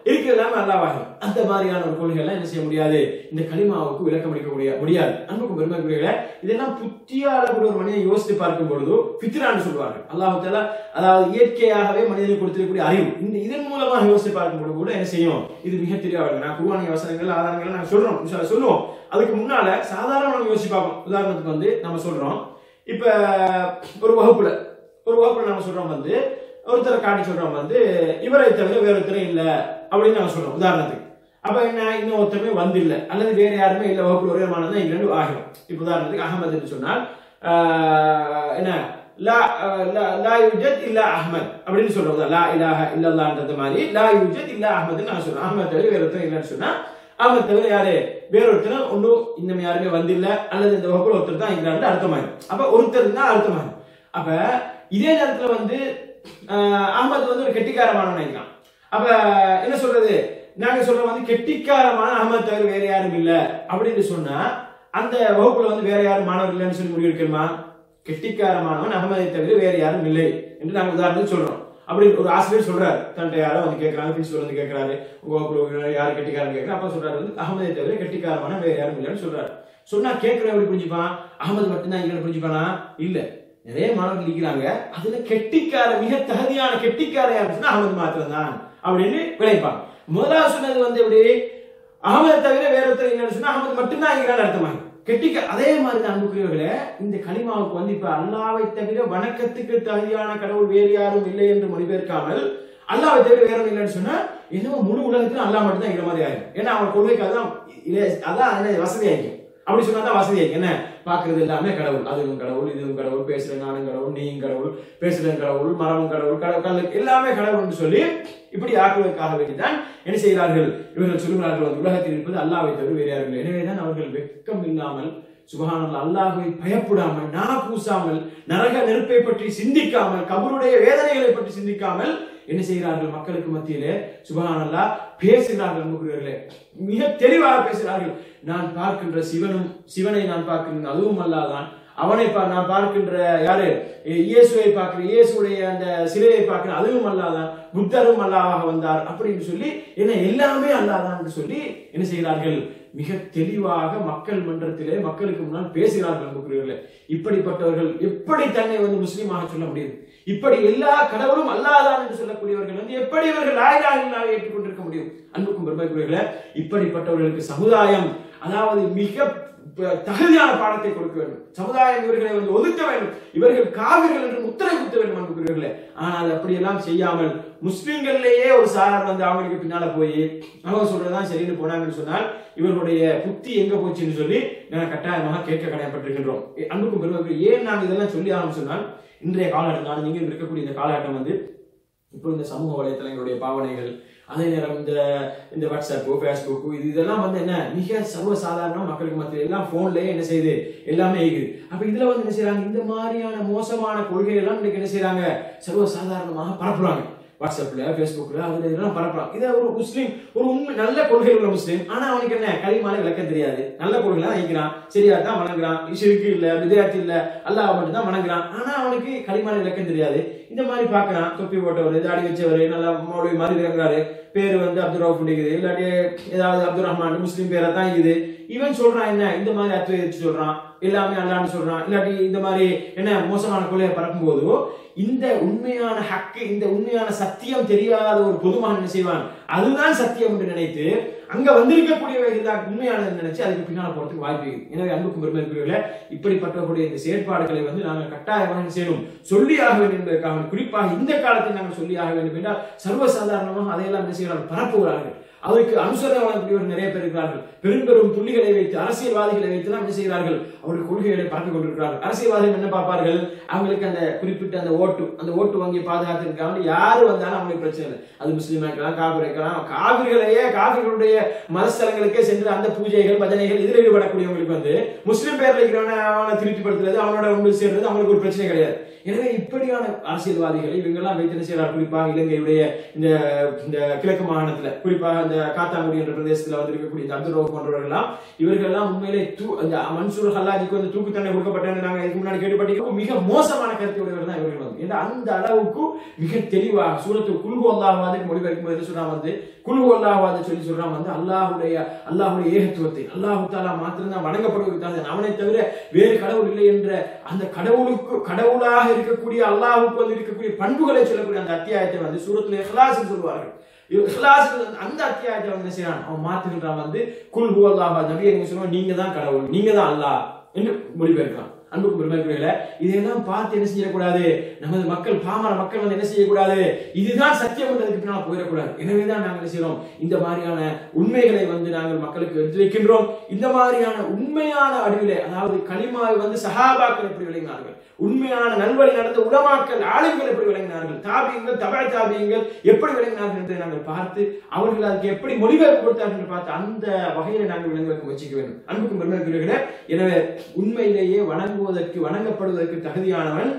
இருக்கிறது எல்லாமே அல்லாவாகும் அந்த மாதிரியான ஒரு கொள்கை எல்லாம் என்ன செய்ய முடியாது இந்த களிமாவுக்கு விளக்கம் அளிக்க முடிய முடியாது அன்புக்கும் பெருமைக்குரியவர்களே இதெல்லாம் புத்தியால கூட ஒரு மனிதன் யோசித்து பார்க்கும் பொழுது பித்ரான்னு சொல்வார்கள் அல்லாஹால அதாவது இயற்கையாகவே மனிதனுக்கு கொடுத்திருக்கக்கூடிய அறிவு இந்த இதன் மூலமாக யோசித்து பார்க்கும் பொழுது கூட என்ன செய்யும் இது மிக தெரியாது நான் குருவானிய வசனங்கள் ஆதாரங்கள் நாங்க சொல்றோம் இன்ஷா அல்லாஹ் சொல்லுவோம் அதுக்கு முன்னால சாதாரண நம்ம யோசிச்சு பார்ப்போம் உதாரணத்துக்கு வந்து நம்ம சொல்றோம் இப்ப ஒரு வகுப்புல ஒரு வகுப்புல நம்ம சொல்றோம் வந்து ஒருத்தரை காட்டி சொல்றோம் வந்து இவரை தவிர வேற ஒருத்தரும் இல்ல அப்படின்னு நம்ம சொல்றோம் உதாரணத்துக்கு அப்ப என்ன இன்னும் ஒருத்தருமே வந்து இல்ல அல்லது வேற யாருமே இல்ல வகுப்புல ஒரே மானதான் இங்க ரெண்டு ஆகும் இப்ப உதாரணத்துக்கு அகமது என்று சொன்னால் ஆஹ், என்ன லா ஆஹ், லா- லா யுஜத் இல்லா அஹ்மத் அப்படின்னு சொல்றோம் லா இலாஹ இல்லல்லான்றது மாதிரி லா யுஜத் இல்லா அஹ்மத் நான் சொல்றேன் அஹ்மத் தவிர வேற ஒருத்தர் இல்லைன்னு சொன்னா அஹ்மத் தவிர யாரு வேற ஒருத்தர் ஒன்றும் இன்னும் யாருமே வந்தில்ல அல்லது இந்த வகுப்புல ஒருத்தர் தான் இருக்கிறாரு அர்த்தமாயிரும் அப்ப ஒருத்தர் தான் அர்த்தமாயிரும் அப்ப இதே நேரத்துல வந்து ஆஹ், அஹ்மத் வந்து ஒரு கெட்டிக்காரமானவன் நினைக்கலாம் அப்ப என்ன சொல்றது நாங்க சொல்றோம் வந்து கெட்டிக்காரமான அஹ்மத் தவிர வேற யாரும் இல்ல அப்படின்னு சொன்னா அந்த வகுப்புல வந்து வேற யாரும் மாணவர் இல்லைன்னு சொல்லி முடிவு எடுக்கணுமா கெட்டிக்காரமானவன் அகமதை தவிர வேற யாரும் இல்லை என்று நாங்க உதாரணத்துக்கு சொல்றோம் அப்படி ஒரு ஆசிரியர் சொல்றாரு தன்ட்ட யாரோ வந்து கேட்கறாங்க பிரின்சிபல் வந்து கேட்கறாரு உங்க வகுப்புல யார் கெட்டிக்காரன் கேட்கறாரு அப்ப சொல்றாரு வந்து அகமதை தவிர கெட்டிக்காரமான வேற யாரும் இல்லைன்னு சொல்றாரு சொன்னா கேட்கிறவன் எப்படி புரிஞ்சுப்பான் அகமது மட்டும்தான் இங்க புரிஞ்சுப்பானா இல்ல நிறைய மாணவர்கள் இருக்கிறாங்க அதுல கெட்டிக்கார மிக தகுதியான கெட்டிக்கார யாருன்னா அகமது மாத்திரம் தான் அப்படின்னு விளைப்பாங்க முதலாவது சொன்னது வந்து எப்படி அகமதை தவிர வேற ஒருத்தர் இல்லைன்னு சொன்னா அகமது மட்டும்தான் இருக்கிறான்னு அர்த்தமாங்க கெட்டிக்க அதே மாதிரி தான் அன்புக்குரியவர்களே இந்த கலிமாவுக்கு வந்து இப்ப அல்லாவை தவிர வணக்கத்துக்கு தகுதியான கடவுள் வேறு யாரும் இல்லை என்று மொழிபெயர்க்காமல் அல்லாவை தவிர வேற ஒண்ணும் இல்லைன்னு சொன்னா என்னமோ முழு உலகத்திலும் அல்லாஹ் மட்டும் தான் இருக்கிற மாதிரி ஆயிரும் ஏன்னா அவன் கொள்கைக்கு அதான் இல்ல- அதான் என்ன வசதி ஆயிக்கும் அப்படி சொன்னா தான் வசதி ஆயிக்கும் என்ன பாக்குறது எல்லாமே கடவுள் அதுவும் கடவுள் இதுவும் கடவுள் பேசுற நானும் கடவுள் நீயும் கடவுள் பேசுற கடவுள் மரமும் கடவுள் கடவுள் கல்லு எல்லாமே கடவுள்னு சொல்லி இப்படி ஆக்குவதற்காக வேண்டிதான் என்ன செய்கிறார்கள் இவர்கள் சொல்லுகிறார்கள் வந்து உலகத்தில் இருப்பது அல்லாவை தவிர வேறு யாரும் இல்லை எனவேதான் அவர்கள் வெட்கம் இல்லாமல் சுபஹானல்லாஹ் அல்லாஹ்வை பயப்படாமல் நா கூசாமல் நரக நெருப்பை பற்றி சிந்திக்காமல் கபருடைய வேதனைகளை பற்றி சிந்திக்காமல் என்ன செய்கிறார்கள் மக்களுக்கு மத்தியிலே சுபஹானல்லாஹ் பேசுகிறார்கள் அன்புக்குரியவர்களே மிக தெளிவாக பேசுகிறார்கள் நான் பார்க்கின்ற சிவனும் சிவனை நான் பார்க்கின்ற அதுவும் அல்லாதான் அவனை பா நான் பார்க்கின்ற யாரு இ- இயேசுவை பார்க்கிறேன் இயேசுடைய அந்த சிலையை பார்க்கிறேன் அதுவும் அல்லாதான் புத்தரும் அல்லாவாக வந்தார் அப்படின்னு சொல்லி என்ன எல்லாமே அல்லாதான் என்று சொல்லி என்ன செய்கிறார்கள் மிக தெளிவாக மக்கள் மன்றத்திலே மக்களுக்கு முன்னால் பேசுகிறார்கள் அன்புக்குரியவர்களே இப்படிப்பட்டவர்கள் எப்படி தன்னை வந்து முஸ்லீமாக சொல்ல முடியும் இப்படி எல்லா கடவுளும் அல்லாதான் என்று சொல்லக்கூடியவர்கள் வந்து எப்படி இவர்கள் லாயிலா இல்லாவை ஏற்றுக்கொண்டிருக்க முடியும் அன்புக்கும் பெருமைக்குரியவர்களே இப்படிப்பட்டவர்களுக்கு சமுதாயம் அதாவது மிக ப- தகுதியான பாடத்தை கொடுக்க வேண்டும் சமுதாயம் இவர்களை வந்து ஒதுக்க வேண்டும் இவர்கள் காவிர்கள் என்று முத்திரை குத்த வேண்டும் அன்புக்குரியவர்களே ஆனால் அப்படியெல்லாம் செய்யாமல் முஸ்லிம்கள்லயே ஒரு சாரார் வந்து அவங்களுக்கு பின்னால போய் அவங்க சொல்றதுதான் சரின்னு போனாங்கன்னு சொன்னால் இவர்களுடைய புத்தி எங்க போச்சுன்னு சொல்லி நான் கட்டாயமாக கேட்க கடமைப்பட்டிருக்கின்றோம் எ- அன்புக்கும் பெருமைக்கு ஏன் நான் இதெல்லாம் சொல்லி ஆரம்பிச்சு சொன்னால் இன்றைய காலகட்டம் நான் நீங்க இருக்கக்கூடிய இந்த காலகட்டம் வந்து இப்போ இந்த சமூக வலைத்தளங்களுடைய பாவனைகள் அதே நேரம் இந்த இந்த வாட்ஸ்அப்பு ஃபேஸ்புக்கு இது இதெல்லாம் வந்து என்ன மிக சர்வசாதாரண மக்களுக்கு மத்தியில் எல்லாம் போன்லயே என்ன செய்யுது எல்லாமே இருக்குது அப்ப இதுல வந்து என்ன செய்றாங்க இந்த மாதிரியான மோசமான கொள்கைகள் எல்லாம் இன்னைக்கு என்ன செய்றாங்க சர்வசாதாரணமாக பரப்புறாங்க வாட்ஸ்அப்ல ஃபேஸ்புக்ல அதுல இதெல்லாம் பரப்புறாங்க இதை ஒரு முஸ்லீம் ஒரு உண்மை நல்ல கொள்கை உள்ள முஸ்லீம் ஆனா அவனுக்கு என்ன களிமால விளக்கம் தெரியாது நல்ல கொள்கை தான் வைக்கிறான் சரியா தான் வணங்குறான் சிறுக்கு இல்ல விதையாத்தி இல்ல அல்லாஹ் மட்டும் தான் வணங்குறான் ஆனா அவனுக்கு களிமால விளக்கம் தெரியாது இந்த மாதிரி பாக்குறான் தொப்பி போட்டவர் தாடி வச்சவர் நல்லா மௌலவி மாதிரி இருக்கிறாரு பேரு வந்து அப்துல் ரவுஃப் இருக்குது இல்லாட்டி ஏதாவது அப்துல் ரஹ்மான் முஸ்லீம் பேரா தான் இருக்குது இவன் சொல்றான் என்ன இந்த மாதிரி அத்துவை வச்சு சொல்றான் எல்லாமே அல்லான்னு சொல்றான் இல்லாட்டி இந்த மாதிரி என்ன மோசமான கொள்கையை பரப்பும் போது இந்த உண்மையான ஹக்கு இந்த உண்மையான சத்தியம் தெரியாத ஒரு பொதுமகன் என்ன செய்வான் அதுதான் சத்தியம் என்று நினைத்து அங்க வந்திருக்கக்கூடியவைகள் தான் உண்மையானது நினைச்சு அதுக்கு பின்னால் போறதுக்கு வாய்ப்பு இருக்கு எனவே அன்புக்கும் பெருமைக்குரியவர்களே இப்படிப்பட்டவர்களுடைய இந்த செயற்பாடுகளை வந்து நாங்கள் கட்டாயமாக என்ன செய்யணும் சொல்லி ஆக வேண்டும் என்பதற்காக குறிப்பாக இந்த காலத்தில் நாங்கள் சொல்லி ஆக வேண்டும் என்றால் சர்வசாதாரணமாக அதையெல்லாம் என்ன செய்கிறார்கள் பரப்புகிறார்கள் அதற்கு அனுசரணை வழங்கக்கூடியவர் நிறைய பேர் இருக்கிறார்கள் பெரும் பெரும் புள்ளிகளை வைத்து அரசியல்வாதிகளை வைத்து தான் என்ன செய்கிறார்கள் அவருடைய கொள்கைகளை பரப்பிக் கொண்டிருக்கிறார்கள் அரசியல்வாதிகள் என்ன பார்ப்பார்கள் அவங்களுக்கு அந்த குறிப்பிட்ட அந்த ஓட்டு அந்த ஓட்டு வங்கி பாதுகாத்திருக்காங்க யாரு வந்தாலும் அவங்களுக்கு பிரச்சனை இல்லை அது முஸ்லீமா இருக்கலாம் காவிரி இருக்கலாம் காவிரிகளையே காவிரிகளுடைய மதஸ்தலங்களுக்கே சென்று அந்த பூஜைகள் பஜனைகள் இதில் ஈடுபடக்கூடியவங்களுக்கு வந்து முஸ்லீம் பேர்ல இருக்கிறவன அவனை திருப்திப்படுத்துறது அவனோட ஒன்று சேர்றது அவங்களுக்கு ஒரு பிரச்சனை கிடையாது எனவே இப்படியான அரசியல்வாதிகளை இவங்கெல்லாம் வைத்து என்ன செய்யறார் குறிப்பாக இலங்கையுடைய இந்த இந்த கிழக்கு மாகாணத்துல குறிப்பாக இந்த காத்தாங்குடி என்ற பிரதேசத்துல வந்து இருக்கக்கூடிய இந்த அப்துல் ரவுப் போன்றவர்கள்லாம் இவர்கள் எல்லாம் உண்மையிலே தூ அந்த மன்சூர் ஹல்லாஜிக்கு வந்து தூக்கு தண்டனை கொடுக்கப்பட்டேன்னு நாங்க இதுக்கு முன்னாடி கேட்டுப்பட்டிருக்கோம் மிக மோசமான கருத்து உடையவர்கள் தான் இவர்கள் வந்து ஏன்னா அந்த அளவுக்கு மிக தெளிவாக சூரத்து குல்கு அல்லாஹாதுக்கு மொழிபெயர்க்கும் போது சொல்றான் வந்து குல்கு அல்லாஹாது சொல்லி சொல்றான் வந்து அல்லாஹுடைய அல்லாஹுடைய ஏகத்துவத்தை அல்லாஹு தாலா மாத்திரம்தான் வணங்கப்படுவதற்கு அவனை தவிர வேறு கடவுள் இல்லை என்ற அந்த கடவுளுக்கு கடவுளாக இருக்கக்கூடிய அல்லாஹுக்கு வந்து இருக்கக்கூடிய பண்புகளை சொல்லக்கூடிய அந்த அத்தியாயத்தை வந்து சூரத்துல இஹ்லாஸ் சொல்லுவார்கள் இஹ்லாஸ் அந்த அத்தியாயத்தை வந்து என்ன செய்யறான் அவன் மாத்துகின்றான் வந்து குல் ஹு அல்லாஹ் நபியை நீங்க சொல்லுவாங்க நீங்க தான் கடவுள் நீங்க தான் அல்லாஹ் என்று மொழிபெயர்க்கலாம் அன்புக்கு பெருமைக்குரியல இதையெல்லாம் பார்த்து என்ன செய்யக்கூடாது நமது மக்கள் பாமர மக்கள் வந்து என்ன செய்யக்கூடாது இதுதான் சத்தியம் என்றதுக்கு பின்னால் போயிடக்கூடாது எனவேதான் நாங்கள் என்ன செய்யறோம் இந்த மாதிரியான உண்மைகளை வந்து நாங்கள் மக்களுக்கு எடுத்து வைக்கின்றோம் இந்த மாதிரியான உண்மையான வடிவிலே அதாவது களிமாவை வந்து சஹாபாக்கள் எப்படி விளங்கினார்கள் உண்மையான நல்வழி நடந்த உலமாக்கள் ஆளுங்கள் எப்படி விளங்கினார்கள் தாபியங்கள் தபாய் தாபியங்கள் எப்படி விளங்கினார்கள் என்று நாங்கள் பார்த்து அவர்கள் அதுக்கு எப்படி மொழிபெயர்ப்பு கொடுத்தார்கள் என்று பார்த்து அந்த வகையில நாங்கள் விளங்குவதற்கு முயற்சிக்க வேண்டும் அன்புக்கும் பெருமைக்குரியவர்களே எனவே உண்மையிலேயே வணங்குவதற்கு வணங்கப்படுவதற்கு தகுதியானவன்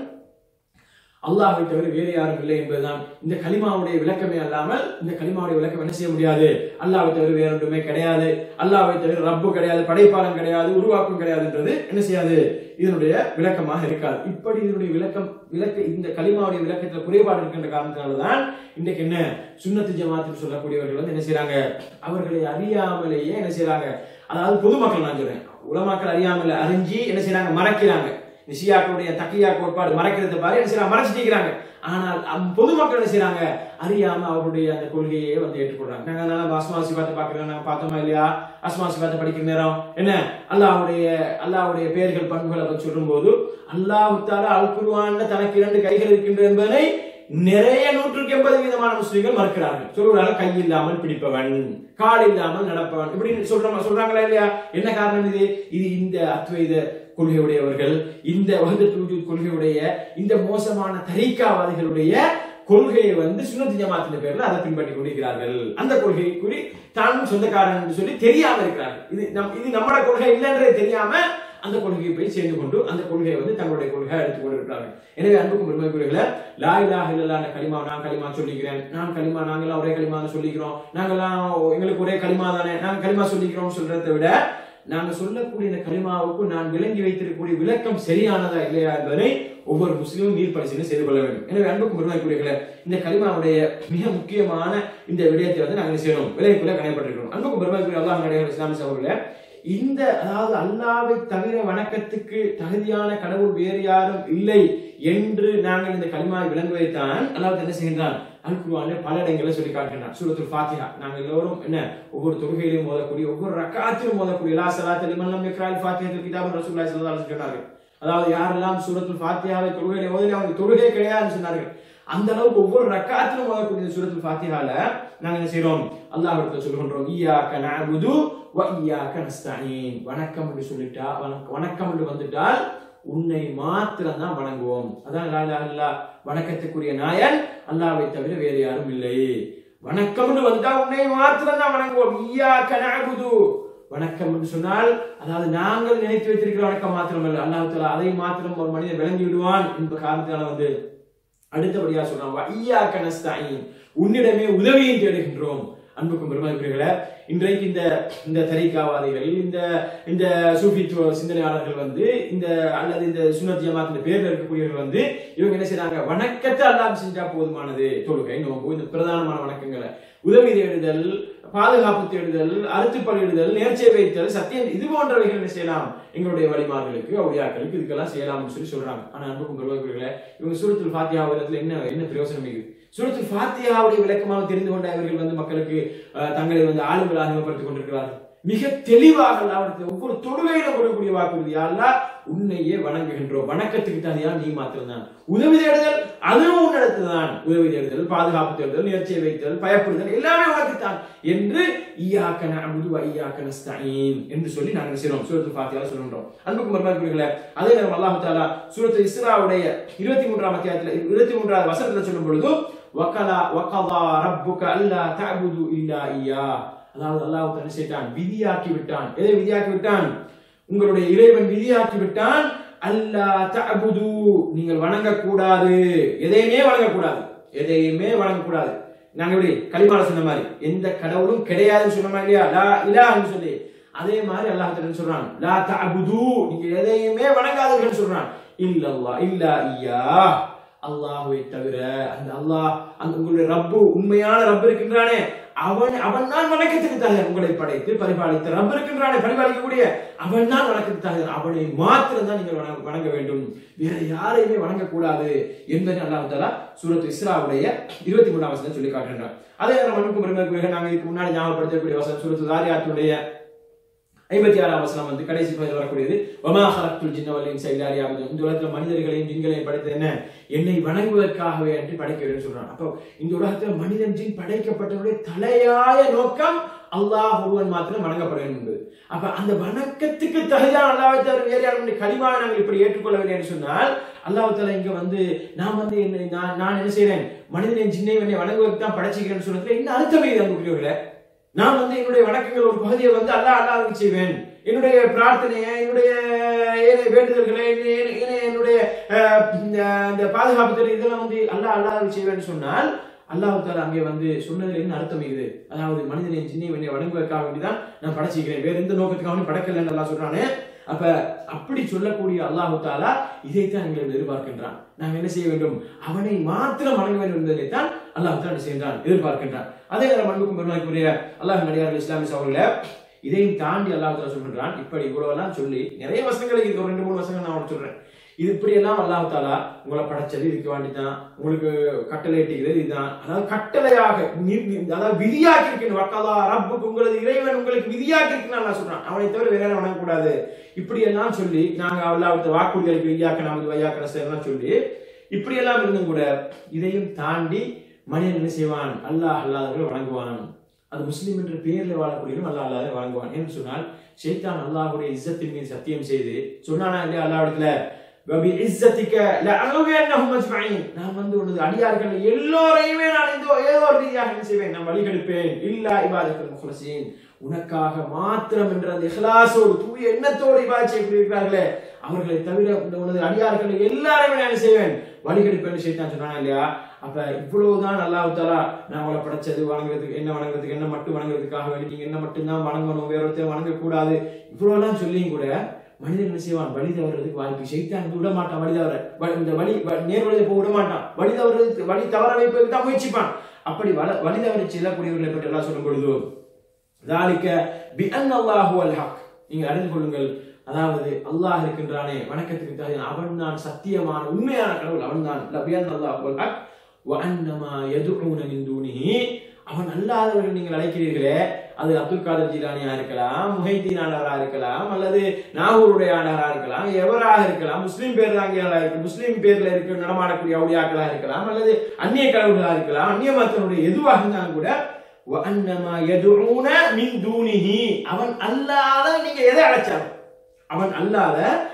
அல்லாஹை தவிர வேறு யாரும் இல்லை என்பதுதான் இந்த கலிமாவுடைய விளக்கமே அல்லாமல் இந்த கலிமாவுடைய விளக்கம் என்ன செய்ய முடியாது அல்லாஹ்வை தவிர வேற ஒன்றுமே கிடையாது அல்லாஹ்வை தவிர ரப்பு கிடையாது படைப்பாளம் கிடையாது உருவாக்கம் கிடையாதுன்றது என்ன செய்யாது இதனுடைய விளக்கமாக இருக்காது இப்படி இதனுடைய விளக்கம் விளக்க இந்த கலிமாவுடைய விளக்கத்துல குறைபாடு இருக்கின்ற காரணத்தினாலதான் இன்றைக்கு என்ன சுன்னத்து ஜமாத்துன்னு சொல்லக்கூடியவர்கள் வந்து என்ன செய்றாங்க அவர்களை அறியாமலேயே என்ன செய்றாங்க அதாவது பொதுமக்கள் நான் சொல்றேன் உலமாக்கள் அறியாமல் அறிஞ்சு என்ன செய்றாங்க மறைக்கிறாங்க இந்த ஷியாக்களுடைய தக்கியா கோட்பாடு மறைக்கிறத பாரு என்ன செய்யறாங்க மறைச்சிட்டு இருக்கிறாங்க ஆனால் அம் பொதுமக்கள் என்ன செய்றாங்க அறியாம அவருடைய அந்த கொள்கையே வந்து ஏற்றுக்கொள்றாங்க நாங்க அதனால அஸ்மா சிவாத்தை பாக்குறோம் நாங்க பார்த்தோமா இல்லையா அஸ்மா சிவாத்தை படிக்கிற நேரம் என்ன அல்லாஹ்வுடைய அல்லாஹ்வுடைய பெயர்கள் பண்புகளை பற்றி சொல்லும்போது அல்லாஹ் தாலா அல் குர்ஆன்ல தனக்கு இரண்டு கைகள் இருக்கின்ற என்பதனை நிறைய நூற்றுக்கு எண்பது வீதமான முஸ்லிம்கள் மறுக்கிறார்கள் சொல்லுவாங்க கை இல்லாமல் பிடிப்பவன் கால் இல்லாமல் நடப்பவன் இப்படி சொல்றாங்க சொல்றாங்களா இல்லையா என்ன காரணம் இது இது இந்த அத்வைத கொள்கையுடையவர்கள் இந்த வகுதத்து கொள்கையுடைய இந்த மோசமான தரிக்காவாதிகளுடைய கொள்கையை வந்து சுன்னத்து ஜமாத்தின் பேர்ல அதை பின்பற்றி கொண்டிருக்கிறார்கள் அந்த கொள்கையை கூறி தானும் சொந்தக்காரன் என்று சொல்லி தெரியாம இருக்கிறார்கள் இது நம் இது நம்மட கொள்கை இல்லைன்றதை தெரியாம அந்த கொள்கையை போய் சேர்ந்து கொண்டு அந்த கொள்கையை வந்து தங்களுடைய கொள்கையை எடுத்துக் கொண்டிருக்கிறார்கள் எனவே அன்புக்கும் பெருமைக்குரியவர்களே லா இலாஹ இல்லல்லாஹ் என்ற கலிமா நான் கலிமா சொல்லிக்கிறேன் நான் கலிமா நாங்கெல்லாம் ஒரே கலிமா தான் சொல்லிக்கிறோம் நாங்கெல்லாம் எங்களுக்கு ஒரே கலிமா தானே நாங்க கலிமா சொல்லிக்கிறோம் சொல்றதை விட நாங்க சொல்லக்கூடிய இந்த கலிமாவுக்கு நான் விளங்கி வைத்திருக்கக்கூடிய விளக்கம் சரியானதா இல்லையா என்பதை ஒவ்வொரு முஸ்லீமும் நீர் பரிசீலனை செய்து கொள்ள வேண்டும் எனவே அன்புக்கும் பெருமைக்குரியவர்களே இந்த கலிமாவுடைய மிக முக்கியமான இந்த விடயத்தை வந்து நாங்கள் என்ன செய்யணும் விலைக்குள்ள கணையப்பட்டிருக்கிறோம் அன்புக்கும் பெருமைக்குரிய அல்லாஹ் நடைபெறும் இஸ்லாமிய சகோதரர்களே இந்த அதாவது அல்லாவை தவிர வணக்கத்துக்கு தகுதியான கடவுள் வேறு யாரும் இல்லை என்று நாங்கள் இந்த கலிமாவை விளங்குவதைத்தான் அல்லாஹ் என்ன செய்கின்றான் அல் குர்ஆன்ல பல இடங்களில் சொல்லி காட்டுகிறான் சூரத்துல் ஃபாத்திஹா நாங்கள் எல்லோரும் என்ன ஒவ்வொரு தொழுகையிலும் மோதக்கூடிய ஒவ்வொரு ரக்காத்திலும் மோதக்கூடிய லா ஸலாத்த லிமன் லம் யக்ரால் ஃபாத்திஹத்துல் கிதாப் ரசூலுல்லாஹி ஸல்லல்லாஹு அலைஹி வஸல்லம் சொன்னார்கள் அதாவது யாரெல்லாம் சூரத்துல் ஃபாத்திஹாவை தொழுகையில ஓதி அவங்களுக்கு தொழுகை கிடையாதுன்னு சொன்னார்கள் அந்த அளவுக்கு ஒவ்வொரு ரக்காத்திலும் ஓதக்கூடிய இந்த சூரத்துல் ஃபாத்திஹால நாங்க என்ன செய்றோம் அல்லாஹ்விடத்தில் சொல்கின்றோம் ஈயாக்க நஅபுது வ ஈயாக்க நஸ்தஈன் வணக்கம் என்று சொல்லிட்டா வணக்க- வணக்கம் என்று வந்துட்டால் உன்னை மாத்திரம் தான் வணங்குவோம் அதான் லா இலாஹ இல்லல்லாஹ் வணக்கத்துக்குரிய நாயன் அல்லாஹ்வை தவிர வேறு யாரும் இல்லை வணக்கம் என்று வந்தா உன்னை மாத்திரம் தான் வணங்குவோம் ஈயாக்க நஅபுது வணக்கம் என்று சொன்னால் அதாவது நாங்கள் நினைத்து வைத்திருக்கிற வணக்கம் மாத்திரமல்ல அல்லாஹ் தஆலா அதை மாத்திரம் ஒரு மனிதன் விளங்கி விடுவான் என்ப காரணத்தினால வந்து அடுத்தபடியா சொல்றான் "வஇய்யாக்க நஸ்தஈன்." உன்னிடமே உதவியை தேடுகின்றோம் அன்புக்கும் பெருமதிக்குரியவர்களே இன்றைக்கு இந்த இந்த தரிகாவாதிகள் இந்த இந்த சூஃபித்துவ சிந்தனையாளர்கள் வந்து இந்த அல்லது இந்த சுன்னத் ஜமாத் இந்த பேர்ல இருக்கக்கூடியவர்கள் வந்து இவங்க என்ன செய்றாங்க வணக்கத்தை அல்லாஹ் செஞ்சா போதுமானது தொழுகை நோம்பு இந்த பிரதானமான வணக்கங்களை உதவி தேடுதல் பாதுகாப்பு தேடுதல் அறுத்து பலியிடுதல் நேர்ச்சை வைத்தல் சத்தியம் இது போன்றவைகள் என்ன செய்யலாம் எங்களுடைய வழிமார்களுக்கு அவுளியாக்களுக்கு இதுக்கெல்லாம் செய்யலாம்னு சொல்லி சொல்றாங்க ஆனா அன்புக்கும் பெருமதிக்குரியவர்களே இவங்க சூரத்துல் ஃபாத்தியா விதத்துல என்ன என்ன பிரயோசனம் இருக்குது சூரத்துல் ஃபாத்தியாவுடைய விளக்கமாக தெரிந்து கொண்ட இவர்கள் வந்து மக்களுக்கு அஹ், தங்களை வந்து ஆளுங்களாக அறிமுகப்படுத்திக் கொண்டிருக்கிறார்கள் மிக தெளிவாக அல்லாஹ்விடத்தில் ஒவ்வொரு தொழுகையிலும் கொடுக்கக்கூடிய வாக்குறுதி அல்லாஹ் உன்னையே வணங்குகின்றோம் வணக்கத்துக்கு தனியா நீ மாத்திரம்தான் உதவி தேடுதல் அதுவும் உன்னிடத்தில் தான் உதவி தேடுதல் பாதுகாப்பு தேடுதல் நேர்ச்சியை வைத்தல் பயப்படுதல் எல்லாமே உனக்குத்தான் என்று ஈயாக்க நஅபுது வ ஈயாக்க நஸ்தஈன் என்று சொல்லி நாங்கள் செய்றோம் சூரத்துல் ஃபாத்தியால சொல்கின்றோம் அன்புக்கும் மர்மக்குரியர்களே அதே நேரம் அல்லாஹ் தஆலா சூரத்து இஸ்ராவுடைய 23ஆம் அத்தியாயத்தில் 23வது வசனத்துல சொல்லும் பொழுது வகலா வகதா ரப்புக அல்லா தஅபுது இல்லா இய்யா அதாவது அல்லாஹ் தஆலா செய்தான் விதியாக்கி விட்டான் எதை விதியாக்கி விட்டான் உங்களுடைய இறைவன் விதியாக்கி விட்டான் அல்லா தஅபுது நீங்கள் வணங்கக்கூடாது எதையுமே வணங்கக்கூடாது எதையுமே வணங்கக்கூடாது நாங்க எப்படி களிமால சொன்ன மாதிரி எந்த கடவுளும் கிடையாதுன்னு சொன்ன மாதிரி இல்லையா லா இலாஹ்னு சொல்லி அதே மாதிரி அல்லாஹ் தஆலா சொல்றான் லா தஅபுது நீங்க எதையுமே வணங்காதீர்கள் சொல்றான் இல்லல்லா இல்லா ஐயா அல்லாஹ்வை தவிர அந்த அல்லாஹ் அந்த உங்களுடைய ரப்பு உண்மையான ரப்பு இருக்கின்றானே அவன் அவன் தான் வணக்கத்துக்கு தகுதி உங்களை படைத்து பரிபாலித்த ரப்பு இருக்கின்றானே பரிபாலிக்கக்கூடிய அவன் தான் வணக்கத்துக்கு தகுதி அவனை மாத்திரம் தான் நீங்கள் வணங்க- வணங்க வேண்டும் வேற யாரையுமே வணங்கக்கூடாது என்பதை அல்லாஹ் தாலா சூரத் இஸ்ராவுடைய இருபத்தி மூணாம் வசனம் சொல்லி காட்டுகின்றார் அதே நேரம் மனுக்கு பெருமைக்குரிய நாங்கள் இதுக்கு முன்னாடி ஞாபகப்படுத்தக்கூடிய வசனம் சூரத்து தாரியாத்துடைய ஐம்பத்தி ஆறாம் வசனம் வந்து கடைசி பகுதியில் வரக்கூடியது வமா ஹலக்துல் ஜின்ன வல் இன்ச இல்லா லியஅபுதுன். இந்த உலகத்துல மனிதர்களையும் ஜின்களையும் படைத்தது என்ன என்னை வணங்குவதற்காகவே என்று படைக்க வேண்டும் சொல்றான் அப்போ இந்த உலகத்துல மனிதன் ஜின் படைக்கப்பட்டவருடைய தலையாய நோக்கம் அல்லாஹ் ஒருவன் மாத்திரம் வணங்கப்பட வேண்டும் என்பது அப்ப அந்த வணக்கத்துக்கு தகுதியான அல்லாஹ்வை தவிர வேறு யாரும் கலிமாவை நாங்கள் இப்படி ஏற்றுக்கொள்ளவில்லை என்று சொன்னால் அல்லாஹ் தஆலா இங்க வந்து நான் வந்து என்ன நான் நான் என்ன செய்றேன் மனிதனின் ஜின்னை என்னை வணங்குவதற்கு தான் படைச்சிக்கிறேன்னு சொன்னதுல என்ன அர்த்தமே இது அன்புக்குரியவர்களே நான் வந்து என்னுடைய வணக்கங்கள் ஒரு பகுதியை வந்து அல்லாஹ் அல்லாஹ்வுக்கு செய்வேன் என்னுடைய பிரார்த்தனையை என்னுடைய ஏனைய வேண்டுதல்களை என்னுடைய- ஏனைய என்னுடைய அஹ், இந்த இந்த பாதுகாப்பு தெரியும் இதெல்லாம் வந்து அல்லாஹ் அல்லாஹ் செய்வேன்னு சொன்னால் அல்லாஹ் தாலா அங்கே வந்து சொன்னதுல என்ன அர்த்தம் இருக்குது அதாவது மனிதனை சின்ன என்னை வணங்குவதற்காக வேண்டிதான் நான் படைச்சிக்கிறேன் வேற எந்த நோக்கத்துக்காக படைக்கலன்னு அல்லாஹ் சொல்றானே அப்ப அப்படி சொல்லக்கூடிய அல்லாஹு தாலா இதைத்தான் எங்களை எதிர்பார்க்கின்றான் நாங்கள் என்ன செய்ய வேண்டும் அவனை மாத்திரம் வணங்க வேண்டும் என்பதைத்தான் அல்லாஹ் தான் செய்கின்றான் எதிர்பார்க்கின்றான் அதே நேரம் அன்புக்கும் பெருமாக்குரிய அல்லாஹ் நடிகார்கள் இஸ்லாமிய சகோதரர்களே இதையும் தாண்டி அல்லாஹ் தாலா சொல்கின்றான் இப்படி இவ்வளவெல்லாம் சொல்லி நிறைய வசனங்கள் இருக்கு ஒரு ரெண்டு மூணு வசனங்கள் நான் உனக்கு சொல்றேன் இது இப்படி எல்லாம் அல்லாஹ் தாலா உங்களை படைச்சது இதுக்கு வேண்டிதான் உங்களுக்கு கட்டளை எட்டுகிறது இதுதான் அதாவது கட்டளையாக நீ- நீ- அதாவது விதியாக்கி இருக்கணும் வக்கலா ரப்புக்கு உங்களது இறைவன் உங்களுக்கு விதியாக்கி இருக்குன்னு அல்லாஹ் சொல்றான் அவனை தவிர வேற யாரும் வணங்கக்கூடாது இப்படி எல்லாம் சொல்லி நாங்க அல்லாஹ் வாக்குறுதிகளுக்கு ஐயாக்க நமது வையாக்க எல்லாம் சொல்லி இப்படி எல்லாம் இருந்தும் கூட இதையும் தாண்டி மனிதன் என்ன செய்வான் அல்லாஹ் அல்லாதவர்கள் வணங்குவான் அது முஸ்லீம் என்ற பெயர்ல வாழக்கூடியவரும் அல்லாஹ் அல்லாத வணங்குவான் என்று சொன்னால் ஷைத்தான் அல்லாஹ்வுடைய இஸ்ஸத்தின் மீது சத்தியம் செய்து சொன்னானா இல்லையா அல்லாஹ் இடத்துல வபி இஸ்ஸத்திக்க லஅலுகன்னஹும் அஜ்மஈன் நான் வந்து உனது அடியார்கள் எல்லோரையுமே நான் இந்த ஏதோ ஒரு ரீதியாக என்ன செய்வேன் நான் வழிகெடுப்பேன் இல்லா இபாதத்துல் முஹ்லஸீன் உனக்காக மாத்திரம் என்ற அந்த இஹ்லாஸோடு தூய எண்ணத்தோடு இபாதத் செய்யக்கூடியிருக்கிறார்களே அவர்களை தவிர இந்த உனது அடியார்கள் எல்லாரையுமே நான் என்ன செய்வேன் வழிகெடுப்பேன்னு ஷைத்தான் சொன்னானா இல்லையா அப்ப இவ்வளவுதான் அல்லாஹ் தாலா நான் உங்களை படைச்சது வணங்குறதுக்கு என்ன வணங்குறதுக்கு என்ன மட்டும் வணங்குறதுக்காக வேண்டி நீங்க என்ன மட்டும்தான் வணங்கணும் வேற ஒருத்தர் வணங்கக்கூடாது இவ்வளவுலாம் சொல்லியும் கூட மனிதன் என்ன செய்வான் வழி தவறதுக்கு வாய்ப்பு செய்தான் விட மாட்டான் வழி தவற வ- இந்த வழி வ- நேர் வழியை போக விட மாட்டான் வழி தவறது வழி தவற வைப்பதற்கு தான் முயற்சிப்பான் அப்படி வள வழி தவறி செல்லக்கூடியவர்களை பற்றி எல்லாம் சொல்லும் பொழுது ذلك بأن الله هو الحق நீங்க அறிந்து கொள்ளுங்கள் அதாவது அல்லாஹ் இருக்கின்றானே வணக்கத்துக்கு தகுதி அவன் தான் சத்தியமான உண்மையான கடவுள் அவன் தான் லபியன் அல்லாஹ் ஹுவல் ஹக் வஅன்னமா யதுஊன மின் தூனிஹி அவன் அல்லாதவர்கள் நீங்கள் அழைக்கிறீர்களே அது அப்துல் காதர் ஜீலானியா இருக்கலாம் முஹைதீன் ஆனாரா இருக்கலாம் அல்லது நாகூருடைய ஆனாரா இருக்கலாம் எவராக இருக்கலாம் முஸ்லீம் பேர் தாங்கியாளா இருக்கு முஸ்லீம் பேர்ல இருக்க நடமாடக்கூடிய அவுளியாக்களா இருக்கலாம் அல்லது அந்நிய கடவுளா இருக்கலாம் அந்நிய மதத்தினுடைய எதுவாக இருந்தாலும் கூட வஅன்னமா யதுஊன மின் தூனிஹி அவன் அல்லாத நீங்க எதை அழைச்சாலும் அவன் அல்லாத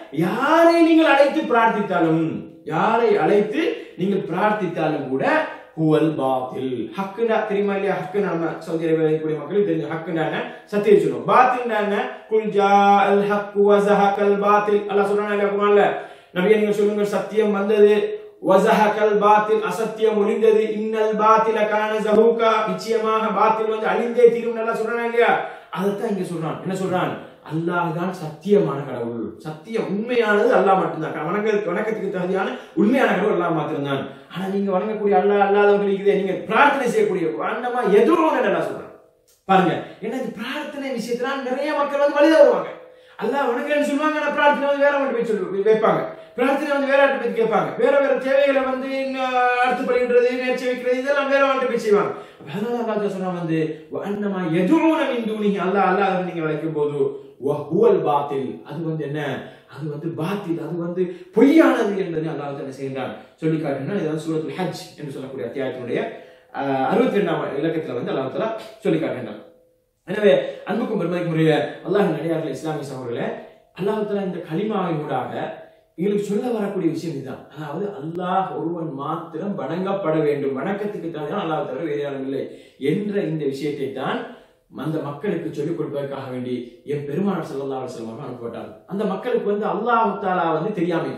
யாரை நீங்கள் அழைத்து பிரார்த்தித்தாலும் யாரை அழைத்து நீங்கள் பிரார்த்தித்தாலும் கூட ஹுவல் பாத்தில் ஹக்குனா தெரியுமா இல்லையா ஹக்கு நம்ம சவுதி அரேபியா இருக்கக்கூடிய மக்களுக்கு தெரிஞ்ச ஹக்குனா என்ன சத்தியம் சொல்லுவோம் பாத்தில்னா என்ன குல் ஜா அல் ஹக்கு வ ஸஹகல் பாத்தில் அல்லாஹ் சொல்றானா இல்லையா குர்ஆன்ல நபியே நீங்க சொல்லுங்க சத்தியம் வந்தது வஸஹகல் பாத்தில் அசத்தியம் ஒளிந்தது இன்னல் பாத்தில கான ஜஹூகா நிச்சயமாக பாத்தில் வந்து அழிந்தே தீரும் நல்லா சொல்றானா இல்லையா அதைத்தான் இங்க சொல்றான் என்ன சொல்றான் அல்லாஹ் தான் சத்தியமான கடவுள் சத்தியம் உண்மையானது அல்லாஹ் மட்டும்தான் வணங்க வணக்கத்துக்கு தகுதியான உண்மையான கடவுள் அல்லாஹ் மட்டும்தான் ஆனா நீங்க வணங்கக்கூடிய அல்லாஹ் அல்லாதவர்கள் இருக்குது நீங்க பிரார்த்தனை செய்யக்கூடிய அன்னமா எதுவும் நல்லா சொல்றேன் பாருங்க ஏன்னா இந்த பிரார்த்தனை விஷயத்துல நிறைய மக்கள் வந்து வழி வருவாங்க அல்லாஹ் வணங்கன்னு சொல்லுவாங்க ஆனா பிரார்த்தனை வந்து வேற மட்டும் போய் சொல்லு வைப்பாங்க பிரார்த்தனை வந்து வேற ஆட்டு போய் கேட்பாங்க வேற வேற தேவைகளை வந்து இன்னும் அடுத்து படிக்கிறது நேர்ச்சி வைக்கிறது இதெல்லாம் வேற ஆட்டு போய் செய்வாங்க அதனால அல்லாஹ் சொன்னா வந்து அன்னமா எதுவும் மின் தூணிங்க அல்லாஹ் அல்லாஹ் நீங்க வளைக்கும் போது வஹுவல் பாத்தில் அது வந்து என்ன அது வந்து பாத்தில் அது வந்து பொய்யானது என்பதை அல்லாஹ் என்ன செய்கின்றான் சொல்லி காட்டுனா இது வந்து சூரத்துல் ஹஜ் என்று சொல்லக்கூடிய அத்தியாயத்தினுடைய அறுபத்தி ரெண்டாம் இலக்கத்துல வந்து அல்லாஹ் தஆலா சொல்லி காட்டுகின்றான் எனவே அன்புக்கும் பெருமதிக்கும் உரிய அல்லாஹ் நடிகார்கள் இஸ்லாமிய சகோதரர்களே அல்லாஹ் தஆலா இந்த கலிமாவின் ஊடாக எங்களுக்கு சொல்ல வரக்கூடிய விஷயம் இதுதான் அதாவது அல்லாஹ் ஒருவன் மாத்திரம் வணங்கப்பட வேண்டும் வணக்கத்துக்கு தான் அல்லாஹ் தவிர வேறு யாரும் இல்லை என்ற இந்த விஷயத்தை தான் அந்த மக்களுக்கு சொல்லிக் கொடுப்பதற்காக வேண்டி என் பெருமானார் ஸல்லல்லாஹு அலைஹி வஸல்லம் அனுப்பப்பட்டார் அந்த மக்களுக்கு வந்து அல்லாஹ் தாலா வந்து தெரியாம இருக்கிறது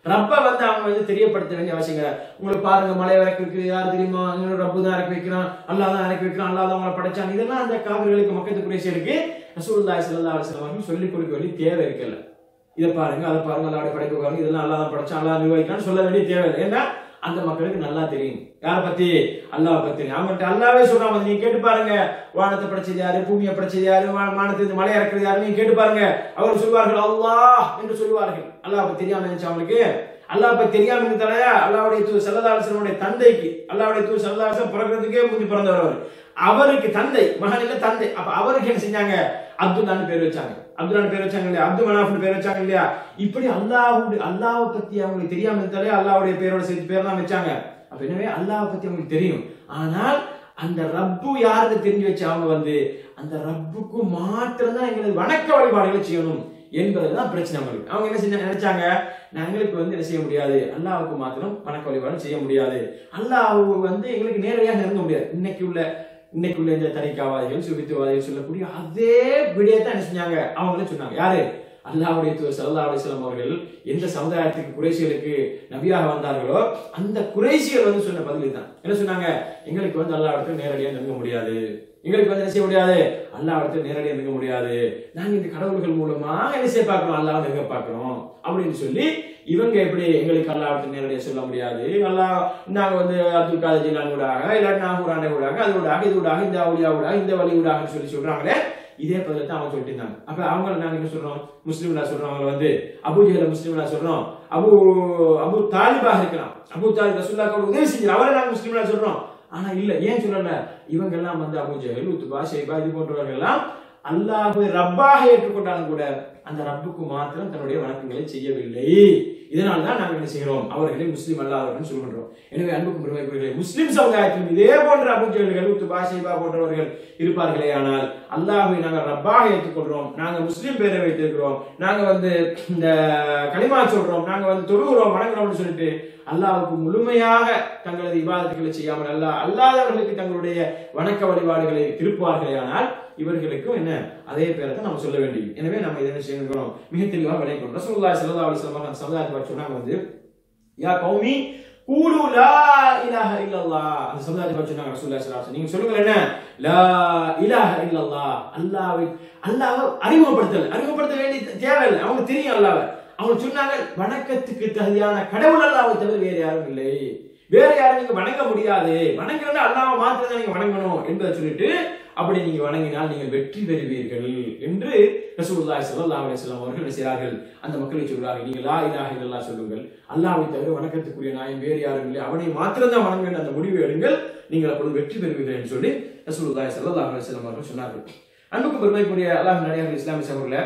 ரப்ப வந்து அவங்க வந்து தெரியப்படுத்த வேண்டிய அவசியம் கிடையாது உங்களுக்கு பாருங்க மலை இறக்கி வைக்கிறது யார் தெரியுமா இன்னொரு ரப்பு தான் இறக்கி வைக்கிறான் அல்லாஹ் தான் இறக்கி வைக்கிறான் அல்லாஹ் தான் உங்களை படைச்சான் இதெல்லாம் அந்த காவிர்களுக்கு மக்கத்து குறைசியருக்கு ரசூலுல்லாஹி ஸல்லல்லாஹு அலைஹி வஸல்லம் அவர்கள் சொல்லிக் கொடுக்க வேண்டிய தேவை இருக்கல இதை பாருங்க அதை பாருங்க அல்லாவுடைய படைப்பு பாருங்க இதெல்லாம் அல்லாஹ் தான் படைச்சான் அல்லாஹ் நிர்வகிக்கான்னு சொல்ல வேண்டிய தேவை இல்லை ஏன்னா அந்த மக்களுக்கு நல்லா தெரியும் யார பத்தி அல்லாஹ் பத்தி தெரியும் அவங்கள்ட்ட அல்லாவே சொல்றாங்க நீங்க கேட்டு பாருங்க வானத்தை படைச்சது யாரு பூமியை படைச்சது யாரு வா- வானத்திலிருந்து மலை இறக்குறது யாரு நீங்க கேட்டு பாருங்க அவர் சொல்வார்கள் அல்லாஹ் என்று சொல்வார்கள் அல்லாஹ் பத்தி தெரியாம இருந்துச்சு அவங்களுக்கு அல்லாஹ் பத்தி தெரியாம இருந்தாலையா அல்லாவுடைய தூ செல்லதாசனுடைய தந்தைக்கு அல்லாவுடைய தூ செல்லதாசன் பிறக்கிறதுக்கே முந்தி பிறந்தவர் அவர் அவருக்கு தந்தை மகன் இல்ல தந்தை அப்ப அவருக்கு என்ன செஞ்சாங்க அப்துல்லான்னு பேர் வச்சாங்க அப்துல்லான்னு பேர் வச்சாங்க இல்லையா அப்துல் மனாஃப்னு பேர் வச்சாங்க இல்லையா இப்படி அல்லாஹ்வுடைய அல்லாஹ்வை பத்தி அவங்களுக்கு தெரியாம இருந்தாலே அல்லாஹ்வுடைய பேரோட சேர்த்து பேர் தான் வச்சாங்க அப்ப எனவே அல்லாஹ்வை பத்தி அவங்களுக்கு தெரியும் ஆனால் அந்த ரப்பு யாருக்கு தெரிஞ்சு வச்சு அவங்க வந்து அந்த ரப்புக்கு மாத்திரம் தான் எங்களுக்கு வணக்க வழிபாடுகளை செய்யணும் என்பதுதான் பிரச்சனை அவங்களுக்கு அவங்க என்ன செஞ்ச நினைச்சாங்க நான் எங்களுக்கு வந்து என்ன செய்ய முடியாது அல்லாஹ்வுக்கு மாத்திரம் வணக்க வழிபாடு செய்ய முடியாது அல்லாஹ் வந்து எங்களுக்கு நேரடியாக நெருங்க முடியாது இன்னைக்கு உள்ள இன்னைக்குள்ள இந்த தரிக்காவாதிகள் சுபித்துவாதிகள் சொல்லக்கூடிய அதே விடயத்தை என்ன செஞ்சாங்க அவங்களே சொன்னாங்க யாரு அல்லாஹ்வுடைய தூதர் ஸல்லல்லாஹு அலைஹி வஸல்லம் அவர்கள் எந்த சமுதாயத்துக்கு குறைசிகளுக்கு நபியாக வந்தார்களோ அந்த குறைசிகள் வந்து சொன்ன பதில் தான் என்ன சொன்னாங்க எங்களுக்கு வந்து அல்லாஹ்விடத்தில் நேரடியாக நெருங்க முடியாது எங்களுக்கு வந்து என்ன செய்ய முடியாது அல்லாஹ்விடத்தில் நேரடியாக நெருங்க முடியாது நாங்க இந்த கடவுள்கள் மூலமா என்ன செய்ய பார்க்கிறோம் அல்லாஹ் நெருங்க பார்க்கிறோம் அப்படின்னு சொல்லி இவங்க எப்படி எங்களுக்கு அல்லாஹ்விடத்தில் நேரடியாக சொல்ல முடியாது அல்லாஹ் நாங்க வந்து அப்துல் காதர் ஜிலான் ஊடாக இல்லாட்டி நாகூராண்டை ஊடாக அது ஊடாக இது ஊடாக இந்த அவளியா ஊடாக இந்த வழி ஊடாகன்னு சொல்லி சொல்றாங்களே இதே பதில தான் அவங்க சொல்லிட்டு இருந்தாங்க அப்ப அவங்கள நாங்க என்ன சொல்றோம் முஸ்லீம்களா சொல்றோம் அவங்க வந்து அபுஜஹல முஸ்லீம்களா சொல்றோம் அபு அபு தாலிபாக இருக்கலாம் அபு தாலிப் ரசூல்லாக்கு உதவி செஞ்சார் அவரை நாங்க முஸ்லீம்களா சொல்றோம் ஆனா இல்ல ஏன் சொல்லல இவங்க எல்லாம் வந்து அபு ஜஹல் உத்துபா ஷைபா இது போன்றவர்கள் எல்லாம் அல்லாஹ்வை ரப்பாக ஏற்றுக்கொண்டாலும் கூட அந்த ரப்புக்கு மாத்திரம் தன்னுடைய வணக்கங்களை செய்யவில்லை இதனால தான் நாங்கள் என்ன செய்கிறோம் அவர்களை முஸ்லீம் அல்லாதவர்கள் சொல்கின்றோம் எனவே அன்புக்கும் பெருமைக்குரியவர்களே முஸ்லிம் சமுதாயத்திலும் இதே போன்ற அபுஜல்கள் உத்துபா ஷைபா போன்றவர்கள் இருப்பார்களே ஆனால் அல்லாஹ்வை நாங்கள் ரப்பாக ஏற்றுக்கொள்றோம் நாங்க முஸ்லீம் பேரை வைத்திருக்கிறோம் நாங்க வந்து இந்த களிமா சொல்றோம் நாங்க வந்து தொழுகிறோம் வணங்குறோம்னு சொல்லிட்டு அல்லாஹ்வுக்கு முழுமையாக தங்களது இபாதத்துகளை செய்யாமல் அல்லாஹ் அல்லாதவர்களுக்கு தங்களுடைய வணக்க வழிபாடுகளை திருப்புவார்களே ஆனால் இவர்களுக்கும் என்ன அதே பேரை தான் நம்ம சொல்ல வேண்டியது எனவே நம்ம இதை என்ன செய்யணும் மிக தெளிவாக விளைக்கணும் ரசூலுல்லாஹி ஸல்லல்லாஹு அலைஹி வஸல்லம் அந்த சமுதாயத்தை பற்றி சொன்னாங்க வந்து யா கௌமி கூலு லா இலாஹ இல்லல்லாஹ் அந்த சமுதாயத்தை பற்றி சொன்னாங்க ரசூலுல்லாஹி ஸல்லல்லாஹு அலைஹி வஸல்லம் நீங்க சொல்லுங்க என்ன லா இலாஹ இல்லல்லாஹ் அல்லாஹ்வை அல்லாஹ்வை அறிமுகப்படுத்தல அறிமுகப்படுத்த வேண்டிய தேவையில்லை அவங்க தெரியும் அல்லாஹ்வை அவங்க சொன்னாங்க வணக்கத்துக்கு தகுதியான கடவுள் அல்லாஹ்வை தவிர வேறு யாரும் இல்லை வேற யாரும் நீங்க வணங்க முடியாது வணங்குறது அல்லாஹ்வை மாத்திரம் தான் நீங்க வணங்கணும் என்பதை சொல்லிட்டு அப்படி நீங்க வணங்கினால் நீங்கள் வெற்றி பெறுவீர்கள் என்று ரசூலுல்லாஹி ஸல்லல்லாஹு அலைஹி வஸல்லம் அவர்கள் என்ன செய்கிறார்கள் அந்த மக்களை சொல்கிறார்கள் நீங்க லா இலாஹ இல்லல்லாஹ் சொல்லுங்கள் அல்லாஹ்வை தவிர வணக்கத்துக்குரிய நாயம் வேறு யாரும் இல்லை அவனை மாத்திரம் தான் வணங்க வேண்டும் அந்த முடிவை எடுங்கள் நீங்கள் அப்பொழுது வெற்றி பெறுவீர்கள் என்று சொல்லி ரசூலுல்லாஹி ஸல்லல்லாஹு அலைஹி வஸல்லம் அவர்கள் சொன்னார்கள் அன்புக்கு பெருமைக்குரிய அல்லாஹ் நடிகார்கள் இஸ்லாமிய சகோதரர்களே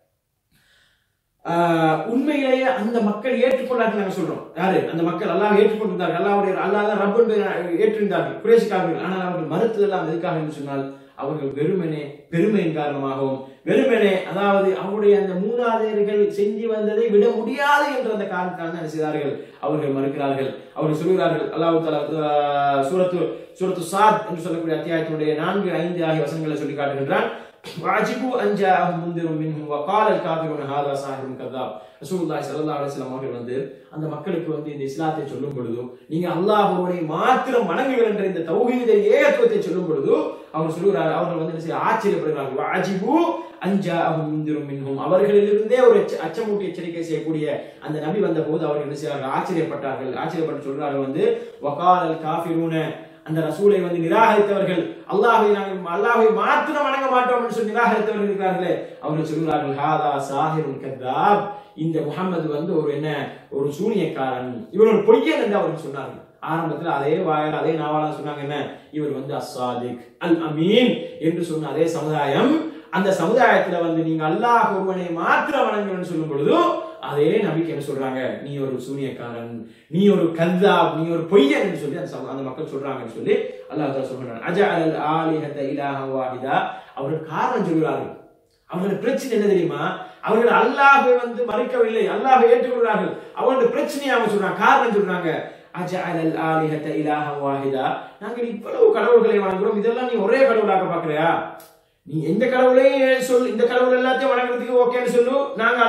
ஆஹ் உண்மையிலேயே அந்த மக்கள் ஏற்றுக்கொண்டார்கள் நாங்க சொல்றோம் யாரு அந்த மக்கள் அல்லாஹ் ஏற்றுக்கொண்டிருந்தார்கள் அல்லாஹ்வுடைய அல்லாஹ் தான் ரப்பன் ஏற்றிருந்தார்கள் குறைசிக்காரர்கள் ஆனால் அவர்கள் மறுத்ததெல்லாம் எதுக்காக என்று சொன்னால் அவர்கள் வெறுமனே பெருமையின் காரணமாகவும் வெறுமனே அதாவது அவருடைய அந்த மூதாதையர்கள் செஞ்சு வந்ததை விட முடியாது என்ற அந்த காரணத்தால் தான் என்ன செய்தார்கள் அவர்கள் மறுக்கிறார்கள் அவர்கள் சொல்கிறார்கள் அல்லாஹ் தலா சூரத்து சூரத்து சாத் என்று சொல்லக்கூடிய அத்தியாயத்தினுடைய நான்கு ஐந்து ஆகிய வசனங்களை சொல்லி காட்டுகின்றான் وعجبوا أن جاءهم منذر منهم وقال الكافرون هذا ساحر كذاب ரசூலுல்லாஹி ஸல்லல்லாஹு அலைஹி வஸல்லம் அவர்கள் வந்து அந்த மக்களுக்கு வந்து இந்த இஸ்லாத்தை சொல்லும் பொழுது நீங்க அல்லாஹ்வுடைய மாத்திரம் வணங்குங்கள் என்ற இந்த தௌஹீதை ஏகத்துவத்தை சொல்லும் பொழுது அவர் சொல்லுகிறார் அவர்கள் வந்து என்ன செய்ய ஆச்சரியப்படுகிறார்கள் வாஜிபு அஞ்சாஹும் மிந்திரும் மின்ஹும் அவர்களிலிருந்தே ஒரு எச்ச- அச்சமூட்டி எச்சரிக்கை செய்யக்கூடிய அந்த நபி வந்த போது அவர்கள் என்ன செய்கிறார்கள் ஆச்சரியப்பட்டார்கள் ஆச்சரியப்பட்டு சொல்றார்கள் வந்து வகாலல் காஃபிரூன அந்த ரசூலை வந்து நிராகரித்தவர்கள் அல்லாஹ்வை நாங்கள் அல்லாஹ்வை மாத்திரம் வணங்க மாட்டோம் என்று சொல்லி நிராகரித்தவர்கள் இருக்கிறார்களே அவர்கள் சொல்கிறார்கள் ஹாதா சாஹிருன் கத்தாப் இந்த முகமது வந்து ஒரு என்ன ஒரு சூனியக்காரன் இவர் ஒரு பொய்யன் என்று அவர்கள் சொன்னார்கள் ஆரம்பத்தில் அதே வாயால் அதே நாவால சொன்னாங்க என்ன இவர் வந்து அஸ்ஸாதிக் அல் அமீன் என்று சொன்ன அதே சமுதாயம் அந்த சமுதாயத்துல வந்து நீங்க அல்லாஹ் ஒருவனை மாத்திரம் வணங்குன்னு சொல்லும் பொழுது அதே நபிக்கு என்ன சொல்றாங்க நீ ஒரு சூனியக்காரன் நீ ஒரு கந்தாப் நீ ஒரு பொய்யன் என்று சொல்லி அந்த சம- அந்த மக்கள் சொல்றாங்கன்னு சொல்லி அல்லாஹ் தஆலா சொல்றாங்க அஜ அல் ஆலிஹத இலாஹ வாஹிதா அவர்கள் காரணம் சொல்கிறார்கள் அவர்கள் பிரச்சனை என்ன தெரியுமா அவர்கள் அல்லாஹ்வை வந்து மறுக்கவில்லை அல்லாஹ்வை ஏற்றுக்கொள்கிறார்கள் அவங்களுடைய பிரச்சனையை அவங்க சொல்றாங்க காரணம் சொல்றாங்க அஜஅல் அல் ஆலிஹத இலாஹ வாஹிதா நாங்கள் இவ்வளவு கடவுள்களை வணங்குறோம் இதெல்லாம் நீ ஒரே கடவுளாக பார்க்கறியா நீ எந்த கடவுளையும் சொல் இந்த கடவுள் எல்லாத்தையும் வணங்குறதுக்கு ஓகேன்னு சொல்லு நாங்க அல்லாஹ்வை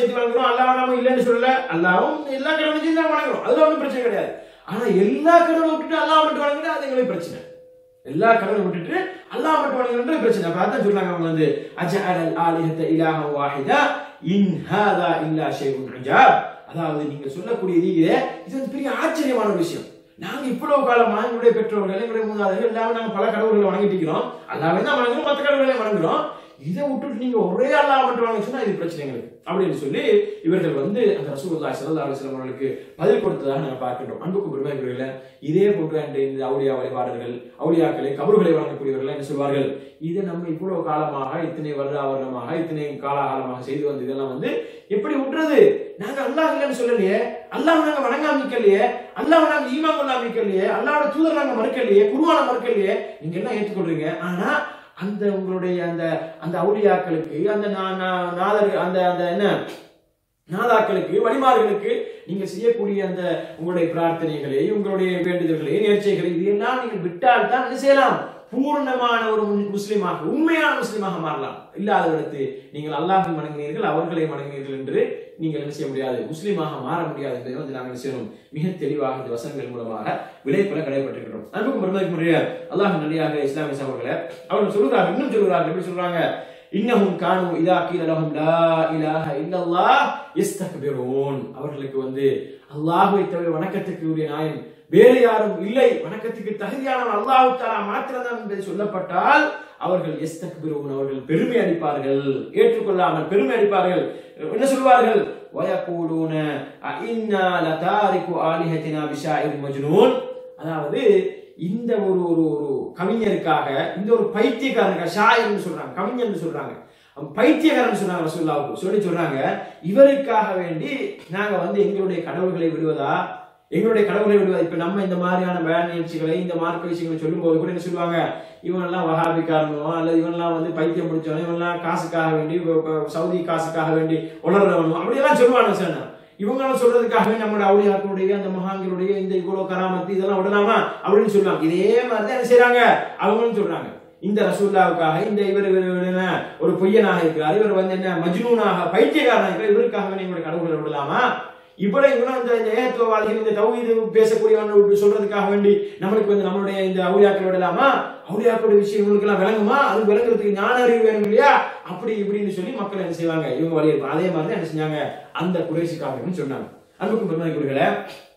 சேர்த்து வணங்குறோம் அல்லாஹ் நாம இல்லைன்னு சொல்லல அல்லாவும் எல்லா கடவுளும் சேர்த்து தான் வணங்குறோம் அதுல ஒன்றும் பிரச்சனை கிடையாது ஆனா எல்லா கடவுளும் விட்டுட்டு அல்லாஹ் மட்டும் வணங்குறது அது எங்களுக்கு பிரச்சனை எல்லா கடவுளும் விட்டுட்டு அல்லாஹ் மட்டும் வணங்குறது பிரச்சனை அப்ப அதான் சொல்றாங்க அவங்க வந்து அஜஅல் ஆலிஹத இலாஹ வாஹிதா இன் ஹாதா இல்லா ஷைஉன் அஜாப் அதாவது நீங்க சொல்லக்கூடிய இது இது வந்து பெரிய ஆச்சரியமான ஒரு விஷயம் நாங்க இவ்வளவு காலமா எங்களுடைய பெற்றோர்கள் எங்களுடைய மூதாதைகள் எல்லாமே நாங்க பல கடவுள்களை வணங்கிட்டு இருக்கிறோம் அல்லாவே தான் வணங்குறோம் மற்ற கடவுள்களை வணங்குறோம் இதை விட்டுட்டு நீங்க ஒரே அல்லா மட்டும் வணங்க சொன்னா இது பிரச்சனை எங்களுக்கு அப்படின்னு சொல்லி இவர்கள் வந்து அந்த ரசூலுல்லாஹி ஸல்லல்லாஹு அலைஹி வஸல்லம் அவர்களுக்கு பதில் கொடுத்ததாக நாங்கள் பார்க்கின்றோம் அன்புக்கு பெருமைக்குரியவர்களே இதே போன்ற இந்த இந்த அவுலியா வழிபாடுகள் அவுலியாக்களை கபறுகளை வழங்கக்கூடியவர்கள் என்ன சொல்வார்கள் இதை நம்ம இவ்வளவு காலமாக இத்தனை வருட வருடமாக இத்தனை காலகாலமாக செய்து வந்து இதெல்லாம் வந்து எப்படி விட்டுறது நாங்க அல்லாஹ் இல்லைன்னு சொல்லலையே அல்லாஹ் நாங்க வணங்காமிக்கலையே அல்லாஹ் நாங்க ஈமா கொள்ளாமிக்கலையே அல்லாஹ்வோட தூதர் நாங்க மறுக்கலையே குருவான மறுக்கலையே நீங்க எல்லாம் ஏற்றுக்கொள்றீங்க ஆனா அந்த உங்களுடைய அந்த அந்த அவுலியாக்களுக்கு அந்த நா- நா- நாதர் அந்த அந்த என்ன நாதாக்களுக்கு வழிமார்களுக்கு நீங்க செய்யக்கூடிய அந்த உங்களுடைய பிரார்த்தனைகளை உங்களுடைய வேண்டுதல்களை நேர்ச்சைகளை இது எல்லாம் நீங்கள் விட்டால் தான் என்ன செய்யலாம் பூர்ணமான ஒரு மு- முஸ்லிமாக உண்மையான முஸ்லிமாக மாறலாம் இல்லாத இடத்து நீங்கள் அல்லாஹை வணங்கினீர்கள் அவர்களை வணங்கினீர்கள் என்று நீங்கள் என்ன செய்ய முடியாது முஸ்லிமாக மாற முடியாது என்பதை வந்து நாங்கள் என்ன செய்யணும் மிக தெளிவாக இந்த வசனங்கள் மூலமாக விளைப்பல கடைப்பட்டிருக்கிறோம் அன்புக்கும் பெருமதிக்கு முறைய அல்லாஹ் நடிகாக இஸ்லாமிய சகோதரர்களே அவர்கள் சொல்கிறார்கள் இன்னும் சொல்கிறார்கள் எப்படி சொல்றாங்க இன்னஹும் கானு இதா கீல லஹும் லா இலாஹ இல்லல்லாஹ் யஸ்தக்பிரூன் அவர்களுக்கு வந்து அல்லாஹ்வை தவிர வணக்கத்துக்கு உரிய நாயன் வேறு யாரும் இல்லை வணக்கத்துக்கு தகுதியானவன் அல்லாஹ் தஆலா மாத்திரம்தான் என்பதை சொல்லப்பட்டால் அவர்கள் எஸ்தக்பிரூன் அவர்கள் பெருமை அடிப்பார்கள் ஏற்றுக்கொள்ளாமல் பெருமை அடிப்பார்கள் என்ன சொல்வார்கள் வயகூலூன அஇன்னா லதாரிகு ஆலிஹத்தினா பிஷாயிர் மஜ்னூன் அதாவது இந்த ஒரு ஒரு ஒரு கவிஞருக்காக இந்த ஒரு பைத்தியக்காரனுக்காக ஷாயர்னு சொல்றாங்க கவிஞர்னு சொல்றாங்க அவன் பைத்தியக்காரன் சொன்னாங்க ரசூலுல்லாவுக்கு சொல்லி சொல்றாங்க இவருக்காக வேண்டி நாங்க வந்து எங்களுடைய கடவுள்களை விடுவதா எங்களுடைய கடவுளை விடுவதா இப்ப நம்ம இந்த மாதிரியான வேலை நிகழ்ச்சிகளை இந்த மார்க்க விஷயங்களை சொல்லும் போது கூட என்ன சொல்லுவாங்க இவனெல்லாம் வகாபிக்காரனோ அல்லது இவனெல்லாம் வந்து பைத்தியம் முடிச்சவனோ இவனெல்லாம் காசுக்காக வேண்டி இப்ப- இப்ப சவுதி காசுக்காக வேண்டி உளர்றவனோ அப்படியெல்லாம் சொல்லுவாங்க சார் இவங்களும் சொல்றதுக்காகவே நம்மளோட அவுளியாக்களுடைய அந்த மகான்களுடைய இந்த இவ்வளவு கராமத்து இதெல்லாம் விடலாமா அப்படின்னு சொல்லுவாங்க இதே மாதிரி தான் என்ன செய்றாங்க அவங்களும் சொல்றாங்க இந்த ரசூல்லாவுக்காக இந்த இவர் இவர் இவர் என்ன ஒரு பொய்யனாக இருக்கிறார் இவர் வந்து என்ன மஜ்னூனாக பைத்தியக்காரனாக இருக்கிறார் இவருக்காக நீங்க கடவுளை விடலாமா இவ்வளவு இவனும் இந்த இந்த ஏகத்துவவாதிகள் இந்த தௌஹீது பேசக்கூடியவன் இப்படி சொல்றதுக்காக வேண்டி நம்மளுக்கு வந்து நம்மளுடைய இந்த அவுளியாக்கள் விடலாமா அவுளியாக்களுடைய விஷயம் இவங்களுக்கு எல்லாம் விளங்குமா அது விளங்குறதுக்கு ஞான அறிவு வேணும் இல்லையா அப்படி இப்படின்னு சொல்லி மக்கள் என்ன செய்வாங்க இவங்க வழி இருப்பாங்க அதே மாதிரி தான் என்ன செஞ்சாங்க அந்த குறைசிக்காரர்கள் சொன்னாங்க அன்புக்கும் பெருமதிக்குரியவர்களே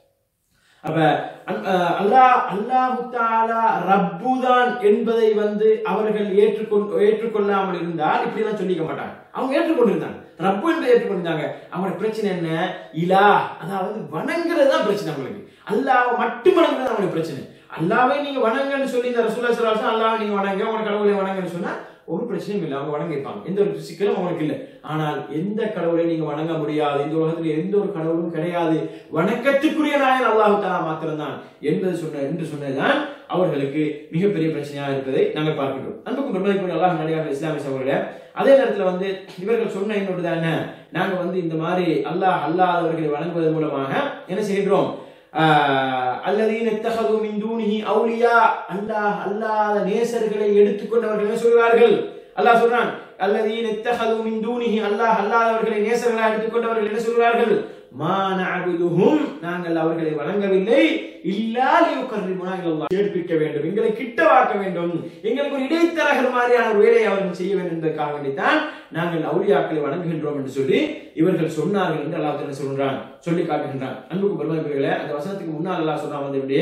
அப்ப அன்- அஹ் அல்லாஹ் அல்லாஹு தாலா ரப்பு தான் என்பதை வந்து அவர்கள் ஏற்றுக்கொண்டு ஏற்றுக்கொள்ளாமல் இருந்தால் இப்படி எல்லாம் சொல்லிக்க மாட்டாங்க அவங்க ஏற்றுக்கொண்டிருந்தாங்க ரப்பு என்று ஏற்றுக்கொண்டிருந்தாங்க அவங்களோட பிரச்சனை என்ன இலா அதாவது வணங்குறது தான் பிரச்சனை அவங்களுக்கு அல்லாஹ் மட்டும் வணங்குறது அவங்களுக்கு பிரச்சனை அல்லாவே நீங்க வணங்கன்னு சொல்லி இந்த ரசூல்லா ஸல்லல்லாஹு அலைஹி வஸல்லம் அல்லாஹ் நீங்க வணங்க உங்க கடவுளை வணங்கன்னு சொன்னா ஒரு பிரச்சனையும் இல்லை அவங்க வணங்கிப்பாங்க எந்த ஒரு சிக்கலும் அவங்களுக்கு இல்லை ஆனால் எந்த கடவுளை நீங்க வணங்க முடியாது இந்த உலகத்துல எந்த ஒரு கடவுளும் கிடையாது வணக்கத்துக்குரிய நாயன் அல்லாஹு தாலா மாத்திரம்தான் என்பது சொன்ன என்று சொன்னதுதான் அவர்களுக்கு மிகப்பெரிய பிரச்சனையாக இருப்பதை நாங்கள் பார்க்கின்றோம் அன்புக்கும் பெருமதிக்குரிய அல்லாஹ் நடிகார்கள் இஸ்லாமிய சகோதரர்களே அதே நேரத்துல வந்து இவர்கள் சொன்ன இன்னொரு தான் என்ன நாங்க வந்து இந்த மாதிரி அல்லாஹ் அல்லாதவர்களை வணங்குவதன் மூலமாக என்ன செய்கின்றோம் ஆஹ் அல்லதீன இத்தஹது மின் தூனிஹி அவுலியா அல்லாஹ் அல்லாத நேசர்களை எடுத்துக்கொண்டவர்கள் என்ன சொல்வார்கள் அல்லாஹ் சொல்றான் அல்லதீன இத்தஹது மின் தூனிஹி அல்லாஹ் அல்லாதவர்களை நேசர்களாக எடுத்துக்கொண்டவர்கள் என்ன சொல்வார்கள் மா நஅபுதுஹும் நாங்கள் அவர்களை வணங்கவில்லை இல்லா லியுகர்ரிமுனா இலல்லாஹ் சேர்ப்பிக்க வேண்டும் எங்களை கிட்டவாக்க வேண்டும் எங்களுக்கு ஒரு இடைத்தரகர் மாதிரியான ஒரு வேலையை அவர்கள் செய்ய வேண்டும் என்பதற்காக வேண்டித்தான் நாங்கள் அவுலியாக்களை வணங்குகின்றோம் என்று சொல்லி இவர்கள் சொன்னார்கள் என்று அல்லாஹ் என்ன சொல்றான் சொல்லி காட்டுகின்றான் அன்புக்கு பெருமதிகளே அந்த வசனத்துக்கு முன்னால் அல்லாஹ் சொல்றான் வந்து இப்படியே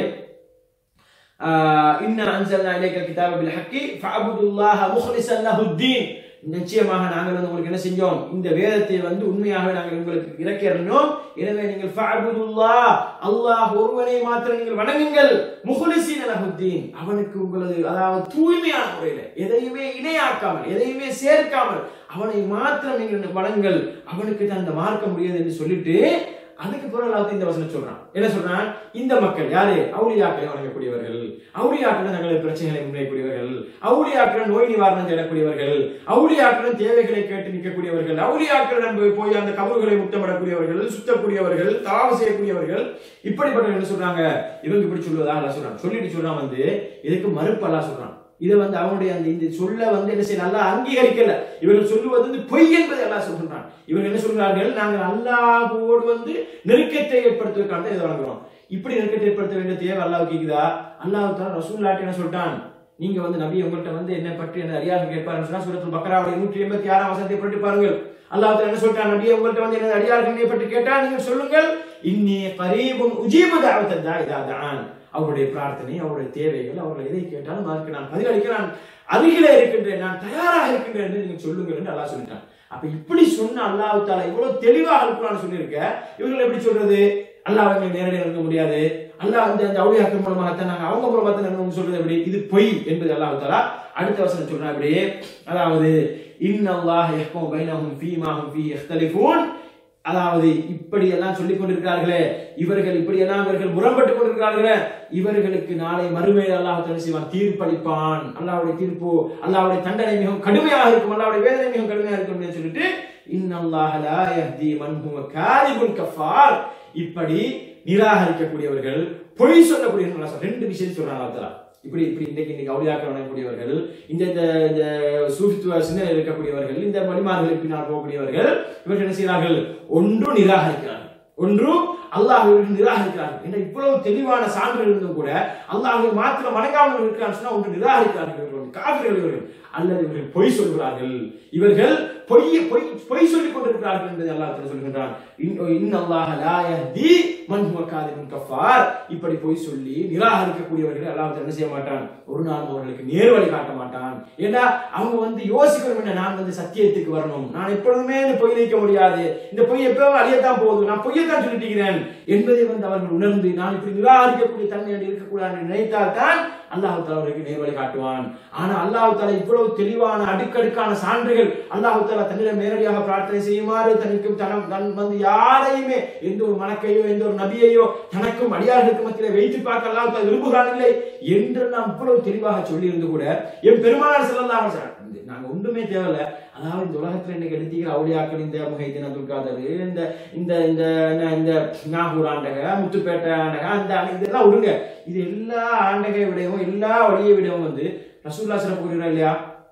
இன்ன அன்சல்னா இலைக்கல் கிதாப பில் ஹக்கி ஃபஅபுதுல்லாஹ முஹ்லிஸன் லஹுத்தீன் நிச்சயமாக நாங்கள் வந்து உங்களுக்கு என்ன செஞ்சோம் இந்த வேதத்தை வந்து உண்மையாக நாங்கள் உங்களுக்கு இறக்கிறோம் எனவே நீங்கள் ஃபஅபுதுல்லாஹ் அல்லாஹ் ஒருவனை மாத்திரம் நீங்கள் வணங்குங்கள் முஹ்லிஸின் லஹுத்தீன் அவனுக்கு உங்களது அதாவது தூய்மையான முறையில் எதையுமே இணையாக்காமல் எதையுமே சேர்க்காமல் அவனை மாத்திரம் நீங்கள் வணங்குங்கள் அவனுக்கு தான் இந்த மார்க்க முடியாது என்று சொல்லிட்டு அதுக்கு பிறகு அல்லாஹ் இந்த வசனம் சொல்றான் என்ன சொல்றான் இந்த மக்கள் யாரு அவுளியாக்களை வணங்கக்கூடியவர்கள் அவுளியாக்கள் தங்களது பிரச்சனைகளை முன்வைக்கக்கூடியவர்கள் அவுளியாக்கள் நோய் நிவாரணம் தேடக்கூடியவர்கள் அவுளியாக்கள் தேவைகளை கேட்டு நிற்கக்கூடியவர்கள் அவுளியாக்களிடம் போய் போய் அந்த கபறுகளை முத்தமிடக்கூடியவர்கள் சுத்தக்கூடியவர்கள் தாவு செய்யக்கூடியவர்கள் இப்படிப்பட்டவர்கள் என்ன சொல்றாங்க இவங்க இப்படி சொல்வதாக அல்லாஹ் சொல்றான் சொல்லிட்டு சொல்றான் வந்து இதுக்கு மறுப்பு அல்லாஹ் சொல்றான் இதை வந்து அவனுடைய அந்த இந்த சொல்ல வந்து என்ன செய்ய நல்லா அங்கீகரிக்கல இவர்கள் சொல்லுவது வந்து பொய் என்பதை அல்லாஹ் சொல்கின்றான் இவர்கள் என்ன சொல்கிறார்கள் நாங்கள் அல்லாஹ்வோடு வந்து நெருக்கத்தை ஏற்படுத்துவதற்காக இதை வழங்குறோம் இப்படி நெருக்கத்தை ஏற்படுத்த வேண்டிய தேவை அல்லாஹ் கேக்குதா அல்லாஹ் தான் ரசூல்லாட்டி என்ன சொல்லிட்டான் நீங்க வந்து நபி உங்கள்கிட்ட வந்து என்ன பற்றி என்ன அறியாமல் கேட்பாருன்னு சொன்னா சூரத்துல் பக்கராவுடைய நூற்றி எண்பத்தி ஆறாம் வசனத்தை பற்றி பாருங்கள் அல்லாஹ் தஆலா என்ன சொல்லிட்டான் நபியை உங்கள்கிட்ட வந்து என்ன அடியார்களை பற்றி கேட்டா நீங்க சொல்லுங்கள் இன்னி கரீபும் உஜீபு தஅவத்த தாஇ இதா தஆன் அவருடைய பிரார்த்தனை அவருடைய தேவைகள் அவர்கள் எதை கேட்டாலும் அதற்கு நான் பதிலளிக்க நான் அருகிலே இருக்கின்றேன் நான் தயாராக இருக்கின்றேன் என்று நீங்க சொல்லுங்கள் என்று அல்லாஹ் சொல்லிட்டான் அப்ப இப்படி சொன்ன அல்லாஹ் தாலா இவ்வளவு தெளிவாக அனுப்புறான்னு சொல்லியிருக்க இவர்கள் எப்படி சொல்றது அல்லாஹ் அவங்களை நேரடியாக இருக்க முடியாது அல்லாஹ் அந்த அந்த அவுளியாக்கள் மூலமாகத்தான் நாங்க அவங்க மூலமாக தான் சொல்றது எப்படி இது பொய் என்பது அல்லாஹ் தாலா அடுத்த வசனம் சொல்றா அப்படியே அதாவது இன்னல்லாஹ் யஹ்கும் பைனஹும் ஃபீமா ஹும் ஃபீஹி யக்தலிஃபூன் அதாவது இப்படி எல்லாம் சொல்லிக் கொண்டிருக்கிறார்களே இவர்கள் இப்படி எல்லாம் இவர்கள் முரண்பட்டுக் கொண்டிருக்கிறார்களே இவர்களுக்கு நாளை மறுமையில் அல்லாஹ் தஆலா செய்வான் தீர்ப்பளிப்பான் அல்லாஹ்வுடைய தீர்ப்பு அல்லாஹ்வுடைய தண்டனை மிகவும் கடுமையாக இருக்கும் அல்லாஹ்வுடைய வேதனை மிகவும் கடுமையாக இருக்கும் அப்படின்னு சொல்லிட்டு இன்னல்லாஹ லா யஹ்தி மன் ஹுவ காலிபுன் கஃபார் இப்படி நிராகரிக்கக்கூடியவர்கள் பொய் சொல்லக்கூடியவர்கள் அல்லாஹ் சொல்றான். ரெண்டு விஷயம் சொல்றாங்க அல்லாஹ் தஆலா இப்படி இப்படி இன்றைக்கு இன்னைக்கு அவுளியாக்கள் வணங்கக்கூடியவர்கள் இந்த இந்த இந்த சூஃபித்துவ சிந்தனையில் இருக்கக்கூடியவர்கள் இந்த வழிமார்களுக்கு பின்னால் போகக்கூடியவர்கள் இவர்கள் என்ன செய்கிறார்கள் ஒன்று நிராகரிக்கிறார்கள் ஒன்று அல்லாஹ் நிராகரிக்கிறார்கள் என்ற இவ்வளவு தெளிவான சான்றுகள் இருந்தும் கூட அல்லாஹை மாத்திரம் வணங்காமல் இருக்கிறான்னு சொன்னா ஒன்று நிராகரிக்கிறார்கள் இவர்கள் வந்து காவிர்கள் இவர்கள் அல்லது இவர்கள் பொய் சொல்கிறார்கள் இவர்கள் பொய் பொய் பொய் சொல்லிக் கொண்டிருக்கிறார்கள் என்பதை அல்லாஹ் தஆலா சொல்கின்றான் இன்- இன்னல்லாஹ லா யஹ்தி மன் ஹுவ காதிபுன் கஃபார் இப்படி பொய் சொல்லி நிராகரிக்கக்கூடியவர்கள் அல்லாஹ் தஆலா என்ன செய்ய மாட்டான் ஒரு நாள் அவர்களுக்கு நேர் வழி காட்ட மாட்டான் ஏன்னா அவங்க வந்து யோசிக்கணும் என்ன நான் வந்து சத்தியத்துக்கு வரணும் நான் எப்பொழுதுமே இந்த பொய் நீக்க முடியாது இந்த பொய் எப்பவும் அழியத்தான் போகுது நான் பொய்யத்தான் சொல்லிட்டு என்பதை வந்து அவர்கள் உணர்ந்து நான் இப்படி நிராகரிக்கக்கூடிய தன்மை இருக்கக்கூடாது என்று நினைத்தால் தான் அல்லாஹ் தாலா அவர்களுக்கு நேர்வழி காட்டுவான் ஆனா அல்லாஹ் தாலா இவ்வளவு தெளிவான அடுக்கடுக்கான சான்றுகள் அல்லாஹ் தாலா தன்னிடம் நேரடியாக பிரார்த்தனை செய்யுமாறு தனக்கும் தனம் தன் வந்து யாரையுமே எந்த ஒரு மணக்கையோ எந்த ஒரு நபியையோ தனக்கும் அடியார்களுக்கு மத்தியிலே வைத்து பார்க்க அல்லாஹ் தாலா விரும்புகிறான் இல்லை என்று நாம் இவ்வளவு தெளிவாக சொல்லி இருந்து கூட என் பெருமானார் செல்லலாம் நாங்க ஒன்றுமே தேவையில்ல அதாவது இந்த உலகத்துல இன்னைக்கு எடுத்தீங்க அவுளியாக்கள் இந்த முகைதீன் அப்துல் காதர் இந்த இந்த இந்த என்ன, இந்த நாகூர் ஆண்டக முத்துப்பேட்டை ஆண்டக அந்த ஆண்டக, இதெல்லாம் விடுங்க இது எல்லா ஆண்டகை விடவும் எல்லா வழியை விடவும் வந்து ரசூல்லா சிறப்பு கூறுகிறா இல்லையா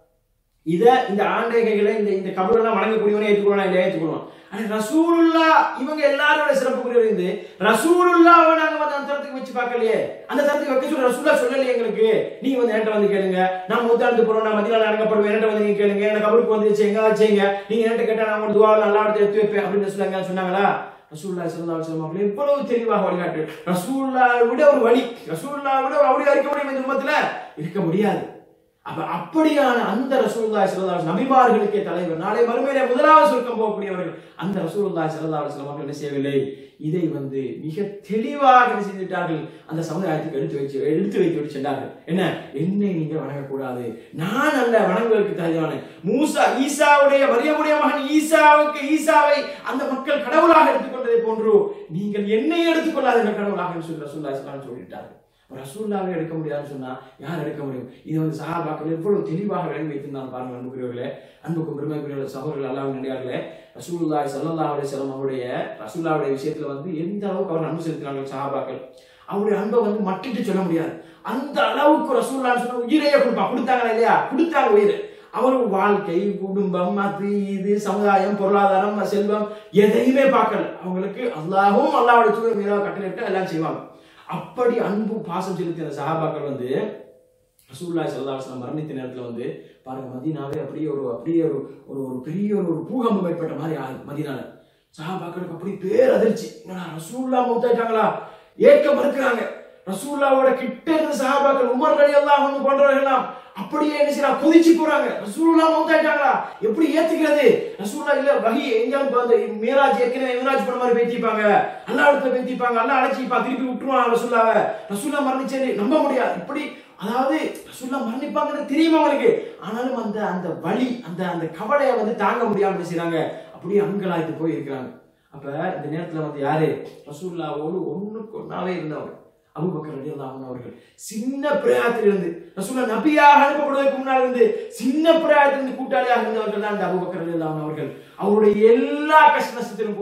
இத இந்த ஆண்டகைகளை இந்த இந்த கபரெல்லாம் வணங்கக்கூடியவனே ஏற்றுக்கொள்ளலாம் இல்லையா ஏற்றுக்கொள்ளும் ஆனா ரசூலுல்லா இவங்க எல்லாரோட சிறப்பு கூறியவர் இருந்து ரசூலுல்லாவை நாங்க வந்து அந்த தரத்துக்கு வச்சு பார்க்கலையே அந்த தரத்துக்கு வைக்க சொல்ல ரசூல்லா சொல்லலையே எங்களுக்கு நீங்க வந்து என்கிட்ட வந்து கேளுங்க நான் முத்தாண்டு போறோம் நான் மதியானம் அடங்கப்படுவேன் என்கிட்ட வந்து நீங்க கேளுங்க எனக்கு கபருக்கு வந்து வச்சு எங்க வச்சீங்க நீங்க என்கிட்ட கேட்டா நான் உங்களுக்கு துவா நல்லா எடுத்து எடுத்து வைப்பேன் அப்படின்னு ரசூல்லா எங்கேயாவது சொன்னாங்களா ரசூல்லா ஸல்லல்லாஹு அலைஹி வஸல்லம் அவர்கள் எவ்வளவு தெளிவாக வழிகாட்டு ரசூல்லாவை விட ஒரு வழி ரசூல்லாவை விட ஒரு அவளியா இருக்க முடியும் இந்த உம்மத்துல இருக்க முடியாது அப்ப அப்படியான அந்த ரசூலுல்லாஹி ஸல்லல்லாஹு அலைஹி வஸல்லம் நபிமார்களுக்கே தலைவர் நாளை மறுமையிலே முதலாவது சொர்க்கம் போகக்கூடியவர்கள் அந்த ரசூலுல்லாஹி ஸல்லல்லாஹு அலைஹி வஸல்லம் அவர்கள் என்ன செய்யவில்லை இதை வந்து மிக தெளிவாக என்ன செய்துவிட்டார்கள் அந்த சமுதாயத்துக்கு எடுத்து வச்சு எடுத்து வைத்து விட்டு சென்றார்கள் என்ன என்னை நீங்க வணங்கக்கூடாது நான் அல்ல வணங்குவதற்கு தகுதியான மூசா ஈசாவுடைய மரியமுடைய மகன் ஈசாவுக்கு ஈசாவை அந்த மக்கள் கடவுளாக எடுத்துக்கொண்டதை போன்று நீங்கள் என்னை எடுத்துக்கொள்ளாதீர்கள் கடவுளாக என்று சொல்லி ரசூலுல்லாஹி ஸல்லல்லாஹு அலைஹி வஸல்லம் சொல்லிட்டார்கள் ரசூல்லாவே எடுக்க முடியாதுன்னு சொன்னா யார் எடுக்க முடியும் இது வந்து சஹாபாக்கள் எவ்வளவு தெளிவாக விளங்கி வைத்திருந்தாங்க பாருங்க அன்புக்குரியவர்களே அன்புக்கும் பெருமைக்குரிய சகோதரர்கள் அல்லாஹ் நடிகார்களே ரசூலுல்லாஹி ஸல்லல்லாஹு அலைஹி வஸல்லம் அவருடைய ரசூல்லாவுடைய விஷயத்துல வந்து எந்த அளவுக்கு அவர் அன்பு செலுத்தினாங்க சஹாபாக்கள் அவருடைய அன்பை வந்து மட்டிட்டு சொல்ல முடியாது அந்த அளவுக்கு ரசூல்லான்னு சொன்னா உயிரையே கொடுப்பா கொடுத்தாங்களா இல்லையா கொடுத்தாங்க உயிர் அவர் வாழ்க்கை குடும்பம் அது இது சமுதாயம் பொருளாதாரம் செல்வம் எதையுமே பார்க்கல அவங்களுக்கு அல்லாஹும் அல்லாவோட தூதர் மீதாக கட்டளையிட்டு எல்லாம் செய்வாங்க அப்படி அன்பு பாசம் செலுத்திய அந்த சஹாபாக்கள் வந்து ரசூலுல்லாஹி ஸல்லல்லாஹு அலைஹி வஸல்லம் மரணித்த நேரத்துல வந்து பாருங்க மதீனாவே அப்படியே ஒரு அப்படியே ஒரு ஒரு ஒரு பெரிய ஒரு ஒரு பூகம்பம் ஏற்பட்ட மாதிரி ஆகுது மதீனால சஹாபாக்களுக்கு அப்படி பேரதிர்ச்சி என்னடா ரசூல்லா மௌத்தாயிட்டாங்களா ஏற்க மறுக்கிறாங்க ரசூல்லாவோட கிட்ட இருந்த சஹாபாக்கள் உமர் அலி அல்லாஹ் வந்து போன்றவர்கள்லாம் அப்படியே என்ன செய்யறா கொதிச்சு போறாங்க ரசூலுல்லா மௌத்தாயிட்டாங்களா எப்படி ஏத்துக்கிறது ரசூல்லா இல்ல வகி எங்கேயாவது இப்ப அந்த மீராஜ் ஏற்கனவே மீராஜ் பண்ண மாதிரி பேத்திப்பாங்க அல்லா இடத்துல பேத்திப்பாங்க அல்லா அழைச்சிப்பா திருப்பி விட்டுருவான் ரசூல்லாவை ரசூல்லா மரணிச்சேன்னு நம்ப முடியாது இப்படி அதாவது ரசூல்லா மரணிப்பாங்கன்னு தெரியுமா அவனுக்கு ஆனாலும் அந்த அந்த வலி அந்த அந்த கவலையை வந்து தாங்க முடியாம என்ன செய்றாங்க அப்படியே அங்கலாய்த்து போய் இருக்கிறாங்க அப்ப இந்த நேரத்துல வந்து யாரு ரசூல்லாவோடு ஒண்ணுக்கு ஒன்னாவே இருந்தவங்க அபூபக்கர் ரலியல்லாஹு அவர்கள் சின்ன பிராயத்திலிருந்து ரசூலா நபியாக அனுப்பப்படுவதற்கு முன்னால் இருந்து சின்ன பிராயத்திலிருந்து கூட்டாளியாக இருந்தவர்கள் தான் இந்த அபூபக்கர் ரலியல்லாஹு அவர்கள் அவருடைய எல்லா கஷ்ட நஷ்டத்திலும் கூட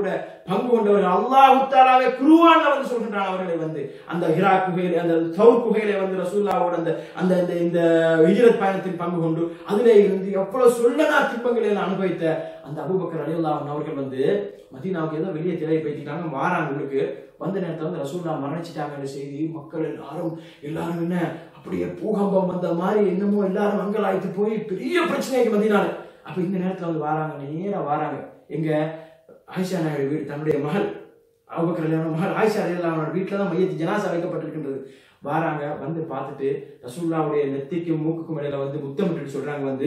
பங்கு கொண்டவர்கள் அல்லாஹு தாலாவே குருவான் வந்து சொல்கின்றான் அவர்களை வந்து அந்த ஹிரா குகையில அந்த தௌர் குகையில வந்து ரசூல்லாவோட அந்த அந்த இந்த இந்த ஹிஜ்ரத் பயணத்தில் பங்கு கொண்டு அதிலே இருந்து எவ்வளவு சொல்லனா திப்பங்களை எல்லாம் அனுபவித்த அந்த அபூபக்கர் அலியுல்லாஹன் அவர்கள் வந்து மதீனாவுக்கு ஏதோ வெளியே திரையை பேத்திட்டாங்க வாராங்க உங்களுக்கு வந்த நேரத்தில் வந்து ரசூல்லா மரணிச்சிட்டாங்கன்ற செய்தி மக்கள் எல்லாரும் எல்லாரும் என்ன அப்படியே பூகம்பம் வந்த மாதிரி என்னமோ எல்லாரும் அங்கலாய்த்து போய் பெரிய பிரச்சனைக்கு மதினால அப்ப இந்த நேரத்துல வந்து வாராங்க நேரா வாராங்க எங்க ஆயிஷா நாயுடு வீடு தன்னுடைய மகள் அபுபக்கர் ரலியல்லாஹு மகள் ஆயிஷா ரலியல்லாஹு வீட்டில் தான் மையத்து ஜனாசா வைக்கப்பட்டிருக்கின்றது வாராங்க வந்து பார்த்துட்டு ரசூல்லாவுடைய நெத்திக்கும் மூக்குக்கும் இடையில வந்து முத்தமிட்டு சொல்றாங்க வந்து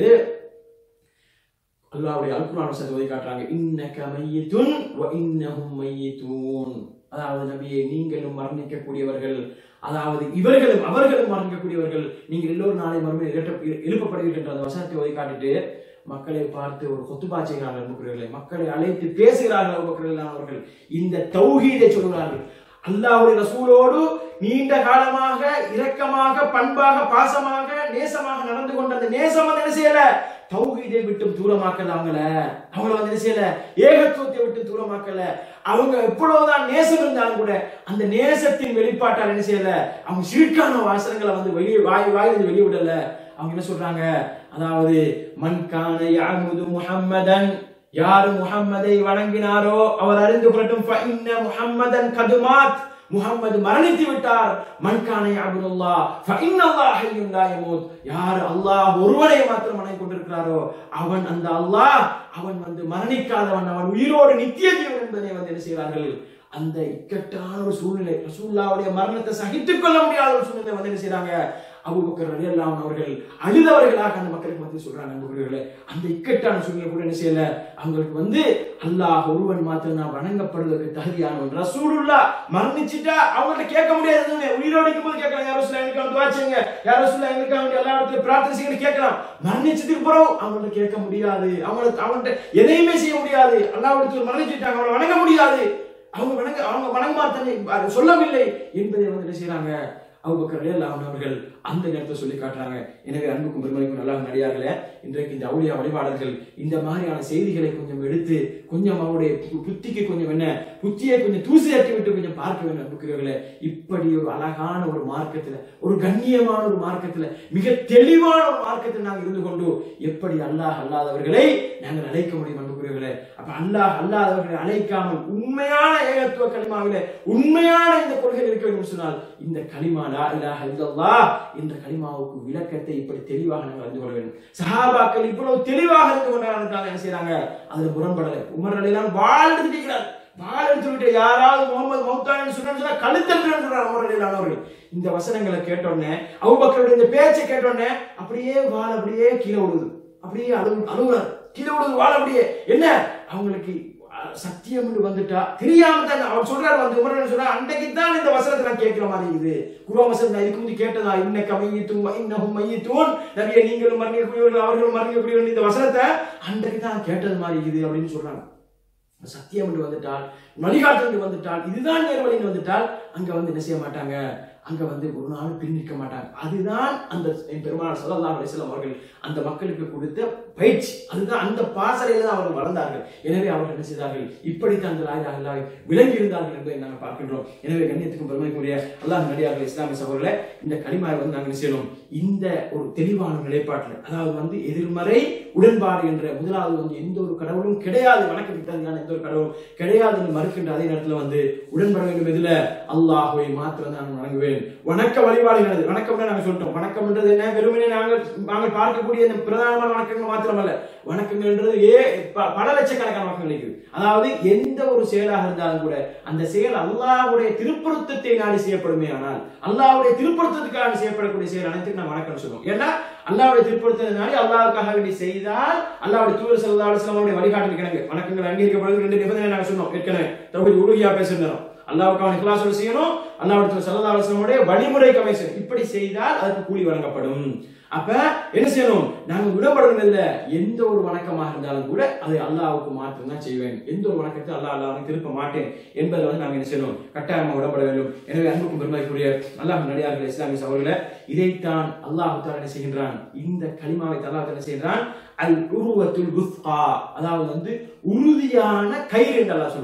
அல்லாஹ்வுடைய அல்குர்ஆன் வசனத்தை ஓதி காட்டுறாங்க இன்னக மையித்துன் வ இன்னஹும் மையித்தூன் அதாவது நபியே நீங்களும் மரணிக்கக்கூடியவர்கள் அதாவது இவர்களும் அவர்களும் மரணிக்கக்கூடியவர்கள் நீங்கள் எல்லோரும் நாளை மறுமையில் எழுப்ப- எழுப்பப்படுவீர்கள் என்ற அந்த வசனத்தை ஓதி காட்டிட்டு மக்களை பார்த்து ஒரு கொத்துபா செய்கிறார்கள் அன்புக்குரியவர்களே மக்களை அழைத்து பேசுகிறார்கள் அன்புக்குரியவர்களான அவர்கள் இந்த தௌஹீதை சொல்கிறார்கள் அல்லாஹ்வுடைய ரசூலோடு நீண்ட காலமாக இரக்கமாக பண்பாக பாசமாக நேசமாக நடந்து கொண்ட அந்த நேசம் வந்து என்ன செய்யல தௌஹீதை விட்டு தூரமாக்கல அவங்கள அவங்கள வந்து என்ன செய்யல ஏகத்துவத்தை விட்டு தூரமாக்கல அவங்க எவ்வளவுதான் நேசம் இருந்தாலும் கூட அந்த நேசத்தின் வெளிப்பாட்டால் என்ன செய்யல அவங்க சிறுக்கான வாசனங்களை வந்து வெளியே வாய் வாயிலிருந்து வெளியே விடல அவங்க என்ன சொல்றாங்க அதாவது மன் கான யாமுது முஹம்மதன் யார் முஹம்மதை வணங்கினாரோ அவர் அறிந்து கொள்ளட்டும் ஃபஇன்ன முஹம்மதன் கதுமாத் முஹம்மது மரணித்து விட்டார் மன்கானை அபுதுல்லா ஃபஇன்னல்லாஹ் ஹய்யுன் லா யமூத் யார் அல்லாஹ் ஒருவனை மாத்திரம் வணங்கிக் கொண்டிருக்கிறாரோ அவன் அந்த அல்லாஹ் அவன் வந்து மரணிக்காதவன் அவன் உயிரோடு நித்திய ஜீவன் என்பதை வந்து என்ன செய்கிறார்கள் அந்த இக்கட்டான ஒரு சூழ்நிலை ரசூல்லாவுடைய மரணத்தை சகித்துக் கொள்ள முடியாத ஒரு சூழ்நிலை வந்து என்ன செய்றாங்க அபூபக்கர் ரலியல்லாஹு அவர்கள் அழுதவர்களாக அந்த மக்களுக்கு வந்து சொல்றாங்க அன்புக்குரியவர்களே அந்த இக்கட்டான சூழ்நிலை கூட என்ன செய்யல அவங்களுக்கு வந்து அல்லாஹ் ஒருவன் மாத்திரம் நான் வணங்கப்படுவதற்கு தகுதியானவன் ரசூலுல்லா மரணிச்சிட்டா அவங்கள்ட்ட கேட்க முடியாது எதுவுமே உயிரோடு இருக்கும்போது கேட்கலாம் யாரோ சொல்ல எனக்கு வந்து வாச்சுங்க யாரோ சொல்ல எங்களுக்கு வேண்டிய எல்லா இடத்துலயும் பிரார்த்தனை செய்யுங்க கேட்கலாம் மரணிச்சதுக்கு பிறகு அவங்கள்ட்ட கேட்க முடியாது அவங்களுக்கு அவங்கள்ட்ட எதையுமே செய்ய முடியாது அல்லாஹ் மரணிச்சிட்டாங்க அவங்களை வணங்க முடியாது அவங்க வணங்க அவங்க வணங்கமாத்தனை சொல்லவில்லை என்பதை வந்து என்ன செய்யறாங்க அபூபக்கர் ரலியல்லாஹு அவர்கள் அந்த நேரத்தை சொல்லி காட்டுறாங்க எனவே அன்புக்கும் பெருமதிக்கும் நல்லா நடிகார்களே இன்றைக்கு இந்த அவுளியா வழிபாடல்கள் இந்த மாதிரியான செய்திகளை கொஞ்சம் எடுத்து கொஞ்சம் அவருடைய பு- புத்திக்கு கொஞ்சம் என்ன புத்தியை கொஞ்சம் தூசி தட்டி விட்டு கொஞ்சம் பார்க்க வேண்டும் அன்புக்குரியவர்களே இப்படி ஒரு அழகான ஒரு மார்க்கத்துல ஒரு கண்ணியமான ஒரு மார்க்கத்துல மிக தெளிவான ஒரு மார்க்கத்தில் நாங்கள் இருந்து கொண்டு எப்படி அல்லாஹ் அல்லாதவர்களை நாங்கள் அழைக்க முடியும் அன்புக்குரியவர்களே அப்ப அல்லாஹ் அல்லாதவர்களை அழைக்காமல் உண்மையான ஏகத்துவ கலிமாவிலே உண்மையான இந்த கொள்கை இருக்க வேண்டும் என்று சொன்னால் இந்த கலிமா லா இலாஹ இல்லல்லாஹ் என்ற கலிமாவுக்கு விளக்கத்தை இப்படி தெளிவாக நாங்கள் அறிந்து கொள்ள வேண்டும் சஹாபாக்கள் இவ்வளவு தெளிவாக இருந்து கொண்டாடுறதுனால என்ன செய்றாங்க அதுல முரண்படலை உமர் அலிலாம் வாழ் எடுத்துக்கிறார் வாள் எடுத்து விட்டு யாராவது முகமது மௌத்தான்னு சொன்னா கழுத்தல் சொல்றார் உமர் அலிலான் அவர்கள் இந்த வசனங்களை கேட்டோடனே அபூபக்கருடைய இந்த பேச்சை கேட்டோடனே அப்படியே வாள் அப்படியே கீழே விடுது அப்படியே அழு அழுகுறார் கீழே விடுது வாள் அப்படியே என்ன அவங்களுக்கு அஹ், சத்தியம் என்று வந்துட்டா தெரியாம தான் அவர் சொல்றாரு வந்து உமர் சொல்றா அன்றைக்கு தான் இந்த வசனத்தை நான் கேட்கிற மாதிரி இருக்குது குருவா வசனம் நான் இதுக்கு முந்தி கேட்டதா இன்னக்க மையத்தும் இன்னஹும் மையத்தூன் நபியை நீங்களும் மரணிக்கக்கூடியவர்கள் அவர்களும் மரணிக்கக்கூடியவர்கள் இந்த வசனத்தை அன்றைக்கு தான் கேட்டது மாதிரி இருக்குது அப்படின்னு சொல்றாங்க சத்தியம் என்று வந்துட்டால் வழிகாட்டு என்று வந்துட்டால் இதுதான் நேர்வழின்னு வந்துட்டால் அங்க வந்து என்ன செய்ய மாட்டாங்க அங்க வந்து ஒரு நாள் பின் நிற்க மாட்டாங்க அதுதான் அந்த என் பெருமாள் ஸல்லல்லாஹு அலைஹி வஸல்லம் அவர்கள் அந்த மக்களுக்கு கொடுத்த பயிற்சி அதுதான் அந்த பாசறையில தான் அவர்கள் வளர்ந்தார்கள் எனவே அவர்கள் என்ன செய்தார்கள் இப்படித்தான் அந்த லாயிலா இல்லாஹ் விளங்கி இருந்தார்கள் என்பதை நாங்கள் பார்க்கின்றோம் எனவே கண்ணியத்துக்கும் பெருமைக்குரிய அல்லாஹ் நடிகார்கள் இஸ்லாமிய சகோதரர்களே இந்த கலிமாவை வந்து நாங்கள் என்ன செய்யணும் இந்த ஒரு தெளிவான நிலைப்பாட்டில் அதாவது வந்து எதிர்மறை உடன்பாடு என்ற முதலாவது வந்து எந்த ஒரு கடவுளும் கிடையாது வணக்கத்துக்கான எந்த ஒரு கடவுளும் கிடையாது என்று மறுக்கின்ற அதே நேரத்தில் வந்து உடன்பட வேண்டும் எதுல அல்லாஹுவை மாத்திரம் தான் நான் வணங்குவேன் வணக்க வழிபாடுகள் வணக்கம்னு நாங்கள் சொல்லிட்டோம் வணக்கம்ன்றது என்ன வெறுமனே நாங்கள் நாங்கள் பார்க்கக்கூடிய இந்த பிரதானமான வணக்கங்கள் மாத்திரமல்ல வணக்கங்கள்ன்றது ஏ ப- பல லட்சக்கணக்கான வணக்கங்கள் இருக்குது அதாவது எந்த ஒரு செயலாக இருந்தாலும் கூட அந்த செயல் அல்லாஹ்வுடைய திருப்பொருத்தத்தை நாடி செய்யப்படுமே ஆனால் அல்லாஹ்வுடைய திருப்பொருத்தத்துக்காக செய்யப்படக்கூடிய செயல் அனைத்துக்கும் நான் வணக்கம் சொல்லுவோம் ஏன்னா அல்லாஹ்வுடைய திருப்பொருத்தத்தினாலே அல்லாஹ்வுக்காக வேண்டி செய்தால் அல்லாஹ்வுடைய தூதர் ஸல்லல்லாஹு அலைஹி வஸல்லம் அவருடைய வழிகாட்டு கிணங்கு வணக்கங்கள் அங்கீகரிக்கப்படுவது ரெண்டு நிபந்தனை நாங்கள் சொன்னோம் ஏற்கனவே தௌஹீத் உலுஹியா பேசுகிறோம் அல்லாஹ்வுக்கான இக்லாஸோடு செய்யணும் அல்லாஹ்வுடைய தூதர் ஸல்லல்லாஹு அலைஹி வஸல்லம் உடைய வழிமுறைக்கு அமைச்சர் இப்படி செய்தால் அதுக்கு கூலி வழங்கப்படும் அப்ப என்ன செய்யணும் நாங்க விடப்படணும் இல்ல எந்த ஒரு வணக்கமாக இருந்தாலும் கூட அதை அல்லாஹ்வுக்கு மாத்திரம் தான் செய்வேன் எந்த ஒரு வணக்கத்தை அல்லாஹ் அல்லாஹ் திருப்ப மாட்டேன் என்பதை வந்து நாங்க என்ன செய்யணும் கட்டாயமாக விடப்பட வேண்டும் எனவே அன்புக்கும் பெருமைக்குரிய அல்லாஹ் நடிகார்கள் இஸ்லாமிய சகோதரர்களே இதைத்தான் அல்லாஹ் தாலா என்ன செய்கின்றான் இந்த கலிமாவை அல்லாஹ் என்ன செய்கின்றான் அல் உருவத்துல் குஸ்கா அதாவது வந்து உறுதியான கயிறு என்று அல்லாஹ் சொல்றான்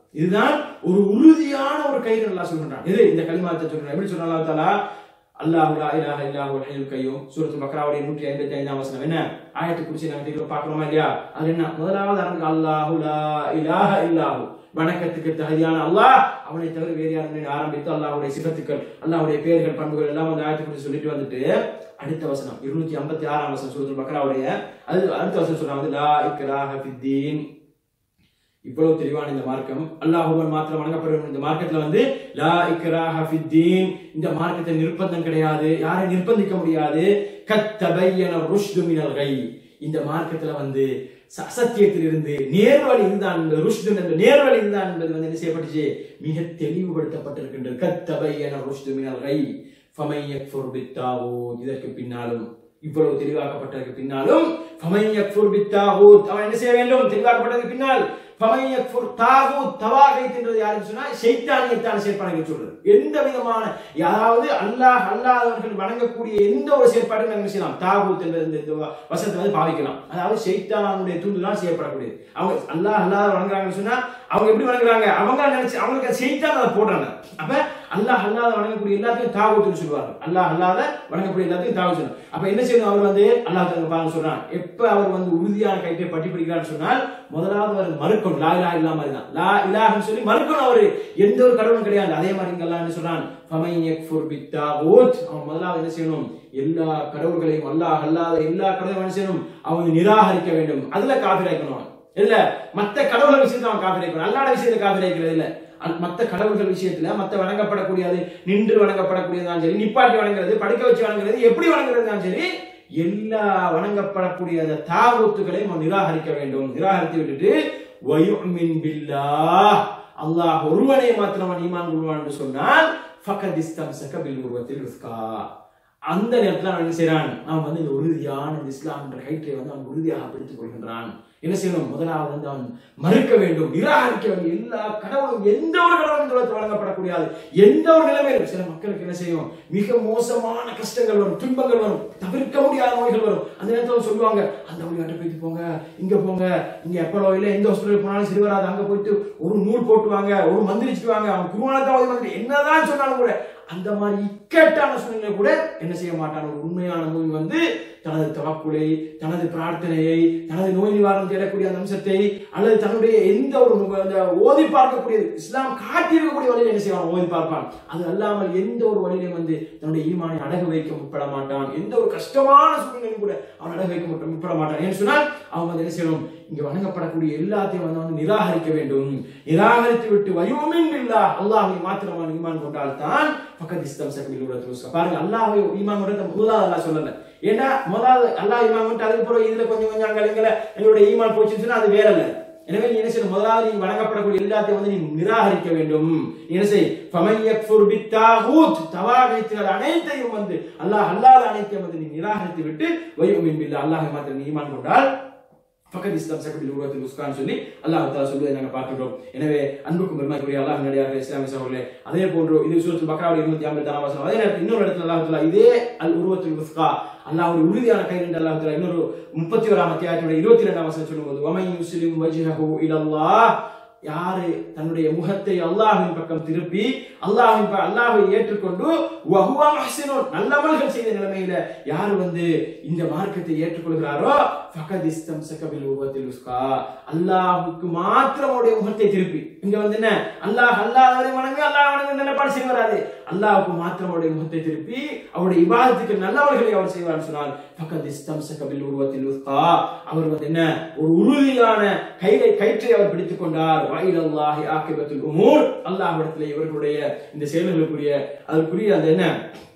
இதுதான் ஒரு உறுதியான ஒரு கயிறு அல்லாஹ் சொல்றான் இது இந்த கலிமாத்தை சொல்றான் எப்படி சொல்றான் அல்லாஹ் தாலா அல்லாஹ் லா இலாஹ இல்லாஹு ஹய்யுல் கய்யூம் சூரத்துல் பக்ராவுடைய 155 வசனம் என்ன ஆயத்து குறிச்சு நம்ம திரும்ப பார்க்கணுமா இல்லையா அது என்ன முதலாவது ஆரம்பிக்க அல்லாஹு லா இலாஹ இல்லாஹு வணக்கத்துக்கு தகுதியான அல்லாஹ் அவனை தவிர வேறு யாரும் ஆரம்பித்து அல்லாஹ்வுடைய சிபத்துக்கள் அல்லாஹ்வுடைய பேர்கள் பண்புகள் எல்லாம் அந்த ஆயத்து குறித்து சொல்லிட்டு வந்துட்டு அடுத்த வசனம் இருநூத்தி ஐம்பத்தி ஆறாம் வசனம் சூரத்துல் பக்ராவுடைய அது அடுத்த வசனம் சொல்றாங்க வந்து லா இக்ராஹ ஃபித்தீன் இவ்வளவு தெளிவான இந்த மார்க்கம் அல்லாஹுவன் மாத்திரம் வணங்கப்படும் இந்த மார்க்கத்துல வந்து லா இக்ராஹ ஃபித்தீன் இந்த மார்க்கத்தை நிர்பந்தம் கிடையாது யாரை நிர்பந்திக்க முடியாது கத்தபையன ருஷ்து மினல் கை இந்த மார்க்கத்துல வந்து ச- அசத்தியத்திலிருந்து நேர்வழி இருந்தான் என்பது ருஷ்து என்ற நேர்வழி இருந்தான் என்பது வந்து என்ன செய்யப்பட்டுச்சு மிக தெளிவுபடுத்தப்பட்டிருக்கின்றது கத்தபையன ருஷ்து மினல் கை ஃபமை யக்ஃபுர் பித்தாவூத் இதற்கு பின்னாலும் இவ்வளவு தெளிவாக்கப்பட்டதற்கு பின்னாலும் ஃபமை யக்ஃபுர் பித்தாவூத் அவன் என்ன செய்ய வேண்டும் தெளிவாக்கப்பட்டதற்கு பின்னால் ஃபமை யக்ஃபுர் தாகூத் தவாகைத் என்றது யாருன்னு சொன்னா ஷைத்தானியத்தான செயற்பாடுகளை சொல்றது எந்த விதமான யாராவது அல்லாஹ் அல்லாதவர்கள் வணங்கக்கூடிய எந்த ஒரு செயற்பாடும் நாங்கள் செய்யலாம் தாகூத் என்ற இந்த இந்த வ- வசனத்தை வந்து பாவிக்கலாம் அதாவது ஷைத்தானுடைய தூண்டுதான் செய்யப்படக்கூடியது அவங்க அல்லாஹ் அல்லாத வணங்குறாங்கன்னு சொன்னா அவங்க எப்படி வணங்குறாங்க அவங்க நினைச்சு அவங்களுக்கு ஷைத்தான் அதை போடுறாங்க அப்ப அல்லாஹ் அல்லாத வணங்கக்கூடிய எல்லாத்தையும் தாகூத்துன்னு சொல்லுவாங்க அல்லாஹ் அல்லாத வணங்கக்கூடிய எல்லாத்தையும் தாகூத் சொல்லுவாங்க அப்ப என்ன செய்யணும் அவர் வந்து அல்லாஹ் தங்க பாருங்க சொல்றான் எப்ப அவர் வந்து உறுதியான கைப்பை பட்டி பிடிக்கிறான்னு சொன்னால் முதலாவது அவர் மறுக்கணும் லா இலாஹ இல்லா மாதிரி தான் லா இலாஹன்னு சொல்லி மறுக்கணும் அவரு எந்த ஒரு கடவுளும் கிடையாது அதே மாதிரி இங்க அல்லாஹ் என்ன சொல்றான் ஃபமை யக்ஃபுர் பித்தாகூத் அவன் முதலாவது என்ன செய்யணும் எல்லா கடவுள்களையும் அல்லாஹ் அல்லாத எல்லா கடவுளையும் என்ன செய்யணும் அவன் நிராகரிக்க வேண்டும் அதுல காபிராக்கணும் அவன் இல்ல மத்த கடவுள் விஷயத்துல அவன் காபிராக்கணும் அல்லாத விஷயத்துல காபிராக்கிறது இல்ல அல்- மத்த கடவுள்கள் விஷயத்துல மத்த வணங்கப்படக்கூடிய அது நின்று வணங்கப்படக்கூடியதான் சரி நிப்பாட்டி வணங்குறது படுக்க வச்சு வணங்குறது எப்படி வணங்குறதுதான் சரி எல்லா வணங்கப்படக்கூடிய அந்த தாவூத்துகளையும் அவன் நிராகரிக்க வேண்டும் நிராகரித்து விட்டுட்டு வயுமின் பில்லாஹ் அல்லாஹ் ஒருவனை மாத்திரம் அவன் ஈமான் கொள்வான் என்று சொன்னால் ஃபக்கத் இஸ்தம்சக பில் உருவத்தில் ருஸ்கா அந்த நேரத்தில் அவன் என்ன செய்றான் அவன் வந்து இந்த உறுதியான இந்த இஸ்லாம் என்ற கயிற்றை வந்து அவன் உறுதியாக பிடித்துக் கொள்கின்றான் என்ன செய்யணும் முதலாவது வந்து அவன் மறுக்க வேண்டும் நிராகரிக்க வேண்டும் எல்லா கடவுளும் எந்த ஒரு கடவுளும் இந்த உலகத்தில் வழங்கப்படக்கூடாது எந்த ஒரு நிலைமையிலும் சில மக்களுக்கு என்ன செய்யும் மிக மோசமான கஷ்டங்கள் வரும் துன்பங்கள் வரும் தவிர்க்க முடியாத நோய்கள் வரும் அந்த நேரத்தில் சொல்லுவாங்க அந்த வழியாட்ட போயிட்டு போங்க இங்க போங்க இங்க எப்பளோ இல்ல எந்த ஹாஸ்பிட்டல் போனாலும் சரி வராது அங்க போயிட்டு ஒரு நூல் போட்டு வாங்க ஒரு மந்திரிச்சுட்டு வாங்க அவன் குருவானத்தான் ஓதி மந்திரி என்னதான் சொன்னாலும் கூட அந்த மாதிரி இக்கட்டான சூழ்நிலை கூட என்ன செய்ய மாட்டான் ஒரு உண்மையான மூவி வந்து தனது தவக்குலை தனது பிரார்த்தனையை தனது நோய் நிவாரணம் தேடக்கூடிய அந்த அம்சத்தை அல்லது தன்னுடைய எந்த ஒரு நு- அந்த ஓதி பார்க்கக்கூடிய இஸ்லாம் காட்டியிருக்கக்கூடிய வழியில் என்ன செய்வான் ஓதி பார்ப்பான் அது அல்லாமல் எந்த ஒரு வழியிலும் வந்து தன்னுடைய ஈமானை அடகு வைக்க முற்பட மாட்டான் எந்த ஒரு கஷ்டமான சூழ்நிலையும் கூட அவன் அடகு வைக்க முற்பட- முற்பட மாட்டான் ஏன்னு சொன்னால் அவன் வந்து என்ன செய்யணும் இங்க வணங்கப்படக்கூடிய எல்லாத்தையும் வந்து அவன் நிராகரிக்க வேண்டும் நிராகரித்து விட்டு வயோமின் இல்லா அல்லாஹை மாத்திரம் அவன் ஈமான் கொண்டால் தான் பக்கத்து இஸ்லாம் சகமில் உள்ள துருஸ்கா. பாருங்க அல்லாஹை ஈமான் கொண்ட முதலாவது அல்லாஹ் சொல்லல ஏன்னா முதலாவது அல்லாஹ் ஈமான் கொண்டு அதுக்கு பிறகு இதுல கொஞ்சம் கொஞ்சம் அங்க இங்கல எங்களுடைய ஈமான் போச்சுன்னு சொன்னா அது வேற இல்ல எனவே நீ என்ன செய்யணும் முதலாவது நீ வணங்கப்படக்கூடிய எல்லாத்தையும் வந்து நீ நிராகரிக்க வேண்டும் நீ என்ன செய் ஃபமன் யக்ஃபுர் பித்தாகூத் தவாகைத்துகள் அனைத்தையும் வந்து அல்லாஹ் அல்லாத அனைத்தையும் வந்து நீ நிராகரித்து விட்டு வயோமின் பில்லா அல்லாஹை மாத்திரம் நீ ஈமான் கொண்டால் பக்கத்து இஸ்லாம் சக்கபில் உருவத்தில் உஸ்கான் சொல்லி அல்லாஹ் தாலா சொல்வதை நாங்கள் பார்க்கிறோம் எனவே அன்புக்கும் பெருமாக்குரிய அல்லாஹ் நடிகார இஸ்லாமிய சகோதரர்களே அதே போன்று இது சூரத்தில் பக்ராவுடைய இருநூத்தி ஐம்பத்தி ஆறாம் வசனம் அதே நேரத்தில் இன்னொரு இடத்துல அல்லாஹ் தாலா இதே அல் உருவத்தில் உஸ்கா அல்லாஹ்வுடைய உறுதியான கை நின்று அல்லாஹ் தாலா இன்னொரு முப்பத்தி ஓராம் அத்தியாயத்தினுடைய இருபத்தி ரெண்டாம் வசனம் சொல்லும்போது வமை முஸ்லிம் வஜ்ஹஹு இலல்லாஹ் யாரு தன்னுடைய முகத்தை அல்லாஹ்வின் பக்கம் திருப்பி அல்லாஹ்வின் ப- அல்லாஹ்வை ஏற்றுக்கொண்டு வஹுவ முஹ்சினுன் நல்லமல்கள் செய்த நிலைமையில யார் வந்து இந்த மார்க்கத்தை ஏற்றுக்கொள்கிறாரோ ஃபகத் இஸ்தம்சக பில் உருவத்தில் உஸ்கா அல்லாஹ்வுக்கு மாத்திரம் அவருடைய முகத்தை திருப்பி இங்க வந்து என்ன அல்லாஹ் அல்லாஹ்வை வணங்கு அல்லாஹ் வணங்கு நிலைப்பாடு செய்ய வராது அல்லாஹ்வுக்கு மாத்திரம் அவருடைய முகத்தை திருப்பி அவருடைய இபாதத்துக்கு நல்லவர்களை அவர் செய்வார் சொன்னால் ஃபகத் இஸ்தம்சக பில் உருவத்தில் உஸ்கா அவர் வந்து என்ன ஒரு உறுதியான கையை கயிற்றை அவர் பிடித்துக் கொண்டார் வாயிலல்லாஹி ஆக்கிபத்துல் உமூர் அல்லாஹ்விடத்தில் இவர்களுடைய இந்த செயல்களுக்குரிய அதற்குரிய அந்த என்ன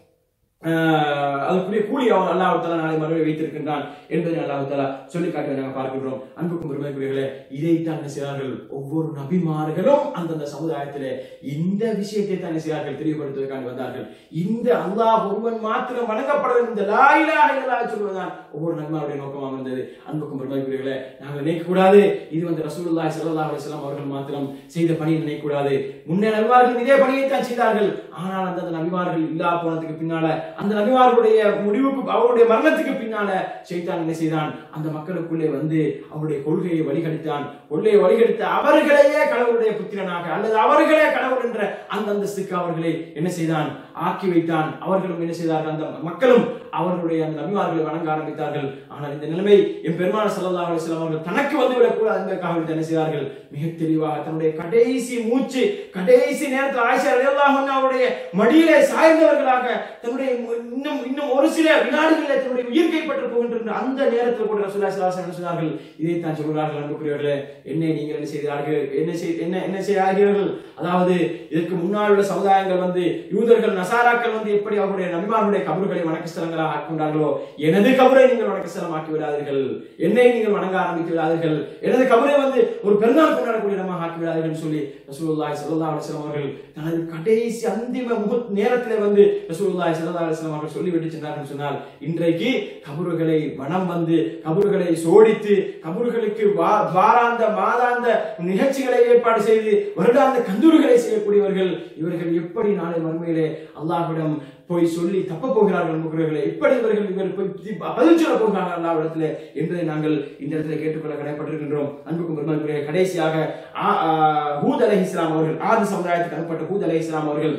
ஆஹ், அதற்குரிய கூலி அவன் அல்லாஹ் நாளை மறுவை வைத்திருக்கின்றான் என்பதை அல்லாஹ் தாலா சொல்லி காட்டி நாங்கள் பார்க்கின்றோம் அன்புக்கும் பெருமைக்குரியர்களே இதைத்தான் என்ன செய்கிறார்கள் ஒவ்வொரு நபிமார்களும் அந்தந்த சமுதாயத்திலே இந்த விஷயத்தை தான் என்ன செய்கிறார்கள் தெளிவுபடுத்துவதற்காக வந்தார்கள் இந்த அல்லாஹ் ஒருவன் மாத்திரம் வணங்கப்பட வேண்டும் இந்த லா இலாஹ இல்லல்லாஹ் சொல்வதுதான் ஒவ்வொரு நபிமாருடைய நோக்கமாக இருந்தது அன்புக்கும் பெருமைக்குரியர்களே நாங்கள் நினைக்கக்கூடாது இது வந்து ரசூலுல்லாஹி ஸல்லல்லாஹு அலைஹி வஸல்லம் அவர்கள் மாத்திரம் செய்த பணியை நினைக்கக்கூடாது முன்னே நபிமார்கள் இதே பணியை தான் செய்தார்கள் ஆனால் அந்த நபிமார்கள் இல்லா போனதுக்கு பின்னால அந்த நபிமார்களுடைய முடிவுக்கு அவருடைய மரணத்துக்கு பின்னால ஷைத்தான் என்ன செய்தான் அந்த மக்களுக்குள்ளே வந்து அவருடைய கொள்கையை வழிகெடுத்தான் கொள்கையை வழிகெடுத்த அவர்களையே கடவுளுடைய புத்திரனாக அல்லது அவர்களே கடவுள் என்ற அந்த அந்தஸ்துக்கு அவர்களை என்ன செய்தான் ஆக்கி வைத்தான் அவர்களும் என்ன செய்தார்கள் அந்த மக்களும் அவர்களுடைய அந்த நபிமார்களை வணங்க ஆரம்பித்தார்கள் ஆனால் இந்த நிலைமை என் பெருமான சல்லல்லாஹு அலைஹி வஸல்லம் அவர்கள் தனக்கு வந்து விடக்கூடாது என்பதற்காக வேண்டி என்ன செய்தார்கள் மிக தெளிவாக தன்னுடைய கடைசி மூச்சு கடைசி நேரத்தில் ஆயிஷா ரலியல்லாஹு அன்ஹா அவருடைய மடியிலே சாய்ந்தவர்களாக தன்னுடைய இன்னும் இன்னும் ஒரு சில வினாடிகளில் தன்னுடைய உயிர் கைப்பற்ற போகின்ற அந்த நேரத்தில் கூட ரசூலுல்லாஹி ஸல்லல்லாஹு அலைஹி வஸல்லம் என்ன சொன்னார்கள் இதைத்தான் சொல்கிறார்கள் அன்புக்குரியவர்களே என்னை நீங்கள் என்ன செய்தார்கள் என்ன செய் என்ன என்ன செய்யாகிறீர்கள் அதாவது இதற்கு முன்னால் உள்ள சமுதாயங்கள் வந்து யூதர்கள் நசாராக்கள் வந்து எப்படி அவருடைய நபிமார்களுடைய கபறுகளை வணக்க ஸ்தலங்களாக ஆக்கிக்கொண்டார்களோ எனது கபரை நீங்கள் வணக்க ஸ்தலம் ஆக்கி விடாதீர்கள் என்னை நீங்கள் வணங்க ஆரம்பித்து விடாதீர்கள் எனது கபரை வந்து ஒரு பெருநாள் கொண்டாடக்கூடிய இடமாக ஆக்கி விடாதீர்கள் சொல்லி ரசூலுல்லாஹி ஸல்லல்லாஹு அலைஹி வஸல்லம் அவர்கள் தனது கடைசி அந்திம முக நேரத்திலே வந்து ரசூலுல்லாஹி ஸல்லல்லாஹு அலைஹி வஸல்லம் அவர்கள் சொல்லிவிட்டு சென்றார்கள் சொன்னால் இன்றைக்கு கபறுகளை வனம் வந்து கபறுகளை சோடித்து கபறுகளுக்கு வா- வாராந்த மாதாந்த நிகழ்ச்சிகளை ஏற்பாடு செய்து வருடாந்த கந்தூர்களை செய்யக்கூடியவர்கள் இவர்கள் எப்படி நாளை மறுமையிலே அல்லாஹ்விடம் போய் சொல்லி தப்ப போகிறார்கள் முகர்களே எப்படி இவர்கள் இவர்கள் போய் தி- பதில் சொல்ல போகிறார்கள் அல்லாவிடத்திலே என்பதை நாங்கள் இந்த இடத்துல கேட்டுக்கொள்ள கடமைப்பட்டிருக்கின்றோம் அன்புக்கும் பெருமதிக்குரிய கடைசியாக ஆ- ஆ, ஹூத் அலை இஸ்லாம் அவர்கள் ஆதி சமுதாயத்துக்கு அனுப்பப்பட்ட ஹூத் அலை இஸ்லாம் அவர்கள்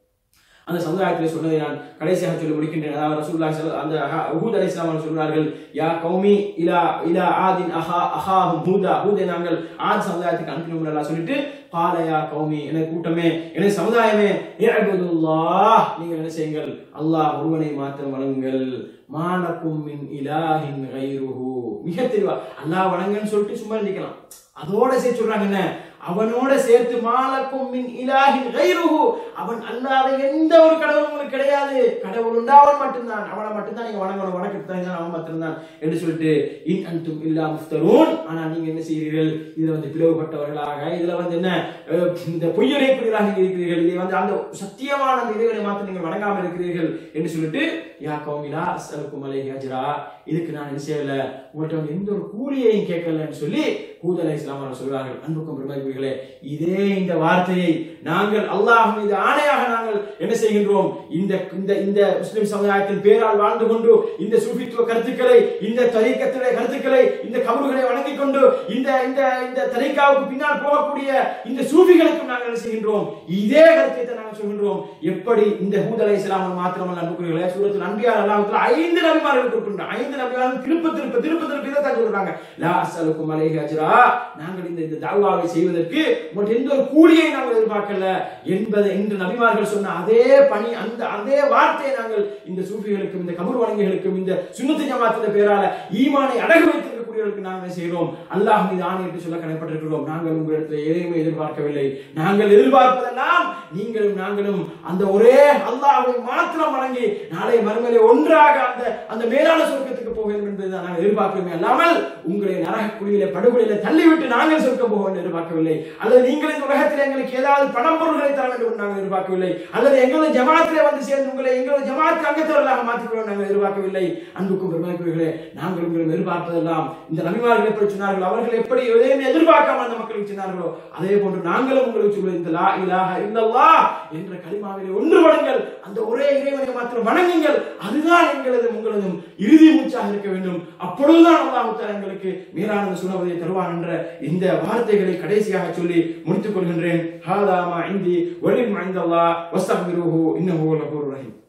அந்த சமுதாயத்தில் சொன்னதை நான் கடைசியாக சொல்லி முடிக்கின்றேன் அதாவது ரசூலுல்லாஹி ஸல்லல்லாஹு அந்த ஹ- ஹூத் அலைஹிஸ்ஸலாம் அவர்கள் சொல்கிறார்கள் யா கௌமி இலா இலா ஆதின் அஹா அஹாஹும் ஹூதா ஹூதை நாங்கள் ஆத் சமுதாயத்துக்கு அனுப்பினோம் அல்லாஹ் சொல்லிட்டு பால யா கௌமி எனது கூட்டமே எனது சமுதாயமே இஅ்புதுல்லாஹ் நீங்கள் என்ன செய்யுங்கள் அல்லாஹ் ஒருவனை மாத்திரம் வணங்குங்கள் மானக்கும் மின் இலாஹின் கைருஹு மிக தெளிவா அல்லாஹ் வணங்குன்னு சொல்லிட்டு சும்மா நிக்கலாம் அதோட சேர்த்து சொல்றாங்க என்ன அவனோட சேர்த்து மாலக்கும் மின் இலாஹின் கைருஹு அவன் அல்லாத எந்த ஒரு கடவுளும் உங்களுக்கு கிடையாது கடவுள் உண்டா அவன் மட்டும்தான் அவனை மட்டும்தான் நீங்க வணங்கணும் வணக்கத்து தான் அவன் மட்டும்தான் என்று சொல்லிட்டு இன் அன்தும் இல்லா முஃப்தரூன் ஆனா நீங்க என்ன செய்கிறீர்கள் இதுல வந்து பிளவுபட்டவர்களாக இதுல வந்து என்ன அஹ், இந்த பொய்யுரைப்புகளாக இருக்கிறீர்கள் இதை வந்து அந்த சத்தியமான அந்த இறைவனை மாத்திரம் நீங்கள் வணங்காமல் இருக்கிறீர்கள் என்று சொல்லிட்டு யா கௌமிலா அஸ்ஸலுக்கும் அலைஹி அஜ்ரா இதுக்கு நான் என்ன செய்யல உங்கள்கிட்ட வந்து எந்த ஒரு கூலியையும் கேட்கலன்னு சொல்லி ஹூத் அலை இஸ்லாம் அவர்கள் சொல்கிறார்கள் அன்புக்கும் பெருமைக்குரியர்களே இதே இந்த வார்த்தையை நாங்கள் அல்லாஹ் மீது ஆணையாக நாங்கள் என்ன செய்கின்றோம் இந்த இந்த இந்த முஸ்லிம் சமுதாயத்தின் பேரால் வாழ்ந்து கொண்டு இந்த சூஃபித்துவ கருத்துக்களை இந்த தரீக்கத்துடைய கருத்துக்களை இந்த கபறுகளை வணங்கிக் கொண்டு இந்த இந்த இந்த தரீக்காவுக்கு பின்னால் போகக்கூடிய இந்த சூஃபிகளுக்கும் நாங்கள் என்ன செய்கின்றோம் இதே கருத்தை நாங்கள் சொல்கின்றோம் எப்படி இந்த ஹூத் அலை இஸ்லாமன் மாத்திரமல்ல அன்புக்குரியர்களே சூரத்தில் நம்பியார் அல்லாஹ் ஐந்து நபிமார்கள் கொடுக்கின்றோம் ஐந்து நபிமார்கள் திருப்ப திருப்ப திருப்ப திருப்ப இதைத்தான் சொல்றாங்க லா அஸ்அலுக்கும் அலைஹி அஜ்ரா நாங்கள் இந்த இந்த தாவாவை செய்வதற்கு உங்கள்ட்ட எந்த ஒரு கூலியை நாங்கள் எதிர்பார்க்கல என்பதை இன்று நபிமார்கள் சொன்ன அதே பணி அந்த அதே வார்த்தையை நாங்கள் இந்த சூஃபிகளுக்கும் இந்த கபர் வணங்கிகளுக்கும் இந்த சுன்னத்து ஜமாத்தின் பேரால ஈமானை அடகு வைத்திருக்கக்கூடியவர்களுக்கு நாங்கள் என்ன செய்கிறோம் அல்லாஹ் மீது ஆணையிட்டு சொல்ல கடமைப்பட்டிருக்கிறோம் நாங்கள் உங்களிடத்தில் எதையுமே எதிர்பார்க்கவில்லை நாங்கள் எதிர்பார்ப்பதெல்லாம் நீங்களும் நாங்களும் அந்த ஒரே அல்லாஹ்வை மாத்திரம் வணங்கி நாளை மறுமையிலே ஒன்றாக அந்த அந்த மேலான சொர்க்கத்துக்கு போக வேண்டும் என்பதை தான் நாங்கள் எதிர்பார்க்கிறோமே அல்லாமல் உங்களை நரக குழியிலே படுகொலையில தள்ளிவிட்டு நாங்கள் சொர்க்கம் போக வேண்டும் எதிர்பார்க்கவில்லை அல்லது நீங்கள் இந்த உலகத்தில் எங்களுக்கு ஏதாவது பணம் பொருள்களை தர வேண்டும் என்று நாங்கள் எதிர்பார்க்கவில்லை அல்லது எங்களுடைய ஜமாத்திலே வந்து சேர்ந்து உங்களை எங்களுடைய ஜமாத் அங்கத்தவர்களாக மாற்றிக்கொள்ள நாங்கள் எதிர்பார்க்கவில்லை அன்புக்கும் பெருமைக்குரியவர்களே நாங்கள் உங்களும் எதிர்பார்ப்பதெல்லாம் இந்த நபிமார்கள் எப்படி சொன்னார்கள் அவர்கள் எப்படி எதையும் எதிர்பார்க்காம அந்த மக்களுக்கு சொன்னார்களோ அதே போன்று நாங்களும் உங்களுக்கு சொல்வது இந்த லா இலாஹ இல்லல்லாஹ் என்ற கலிமாவிலே ஒன்றுபடுங்கள் அந்த ஒரே இறைவனை மாத்திரம் வணங்குங்கள் அதுதான் எங்களதும் உங்களதும் இறுதி மூச்சாக இருக்க வேண்டும் அப்பொழுதுதான் அல்லாஹ் தஆலா எங்களுக்கு மீறானது சுனவதை தருவான் என்ற இந்த வார்த்தைகளை கடைசியாக சொல்லி முடித்துக் கொள்கின்றேன் ஹாதா மா இந்தி வலிம் ஐந்தல்லாஹ் வஸ்தக்பிருஹு இன்னஹு லகூர் ரஹீம்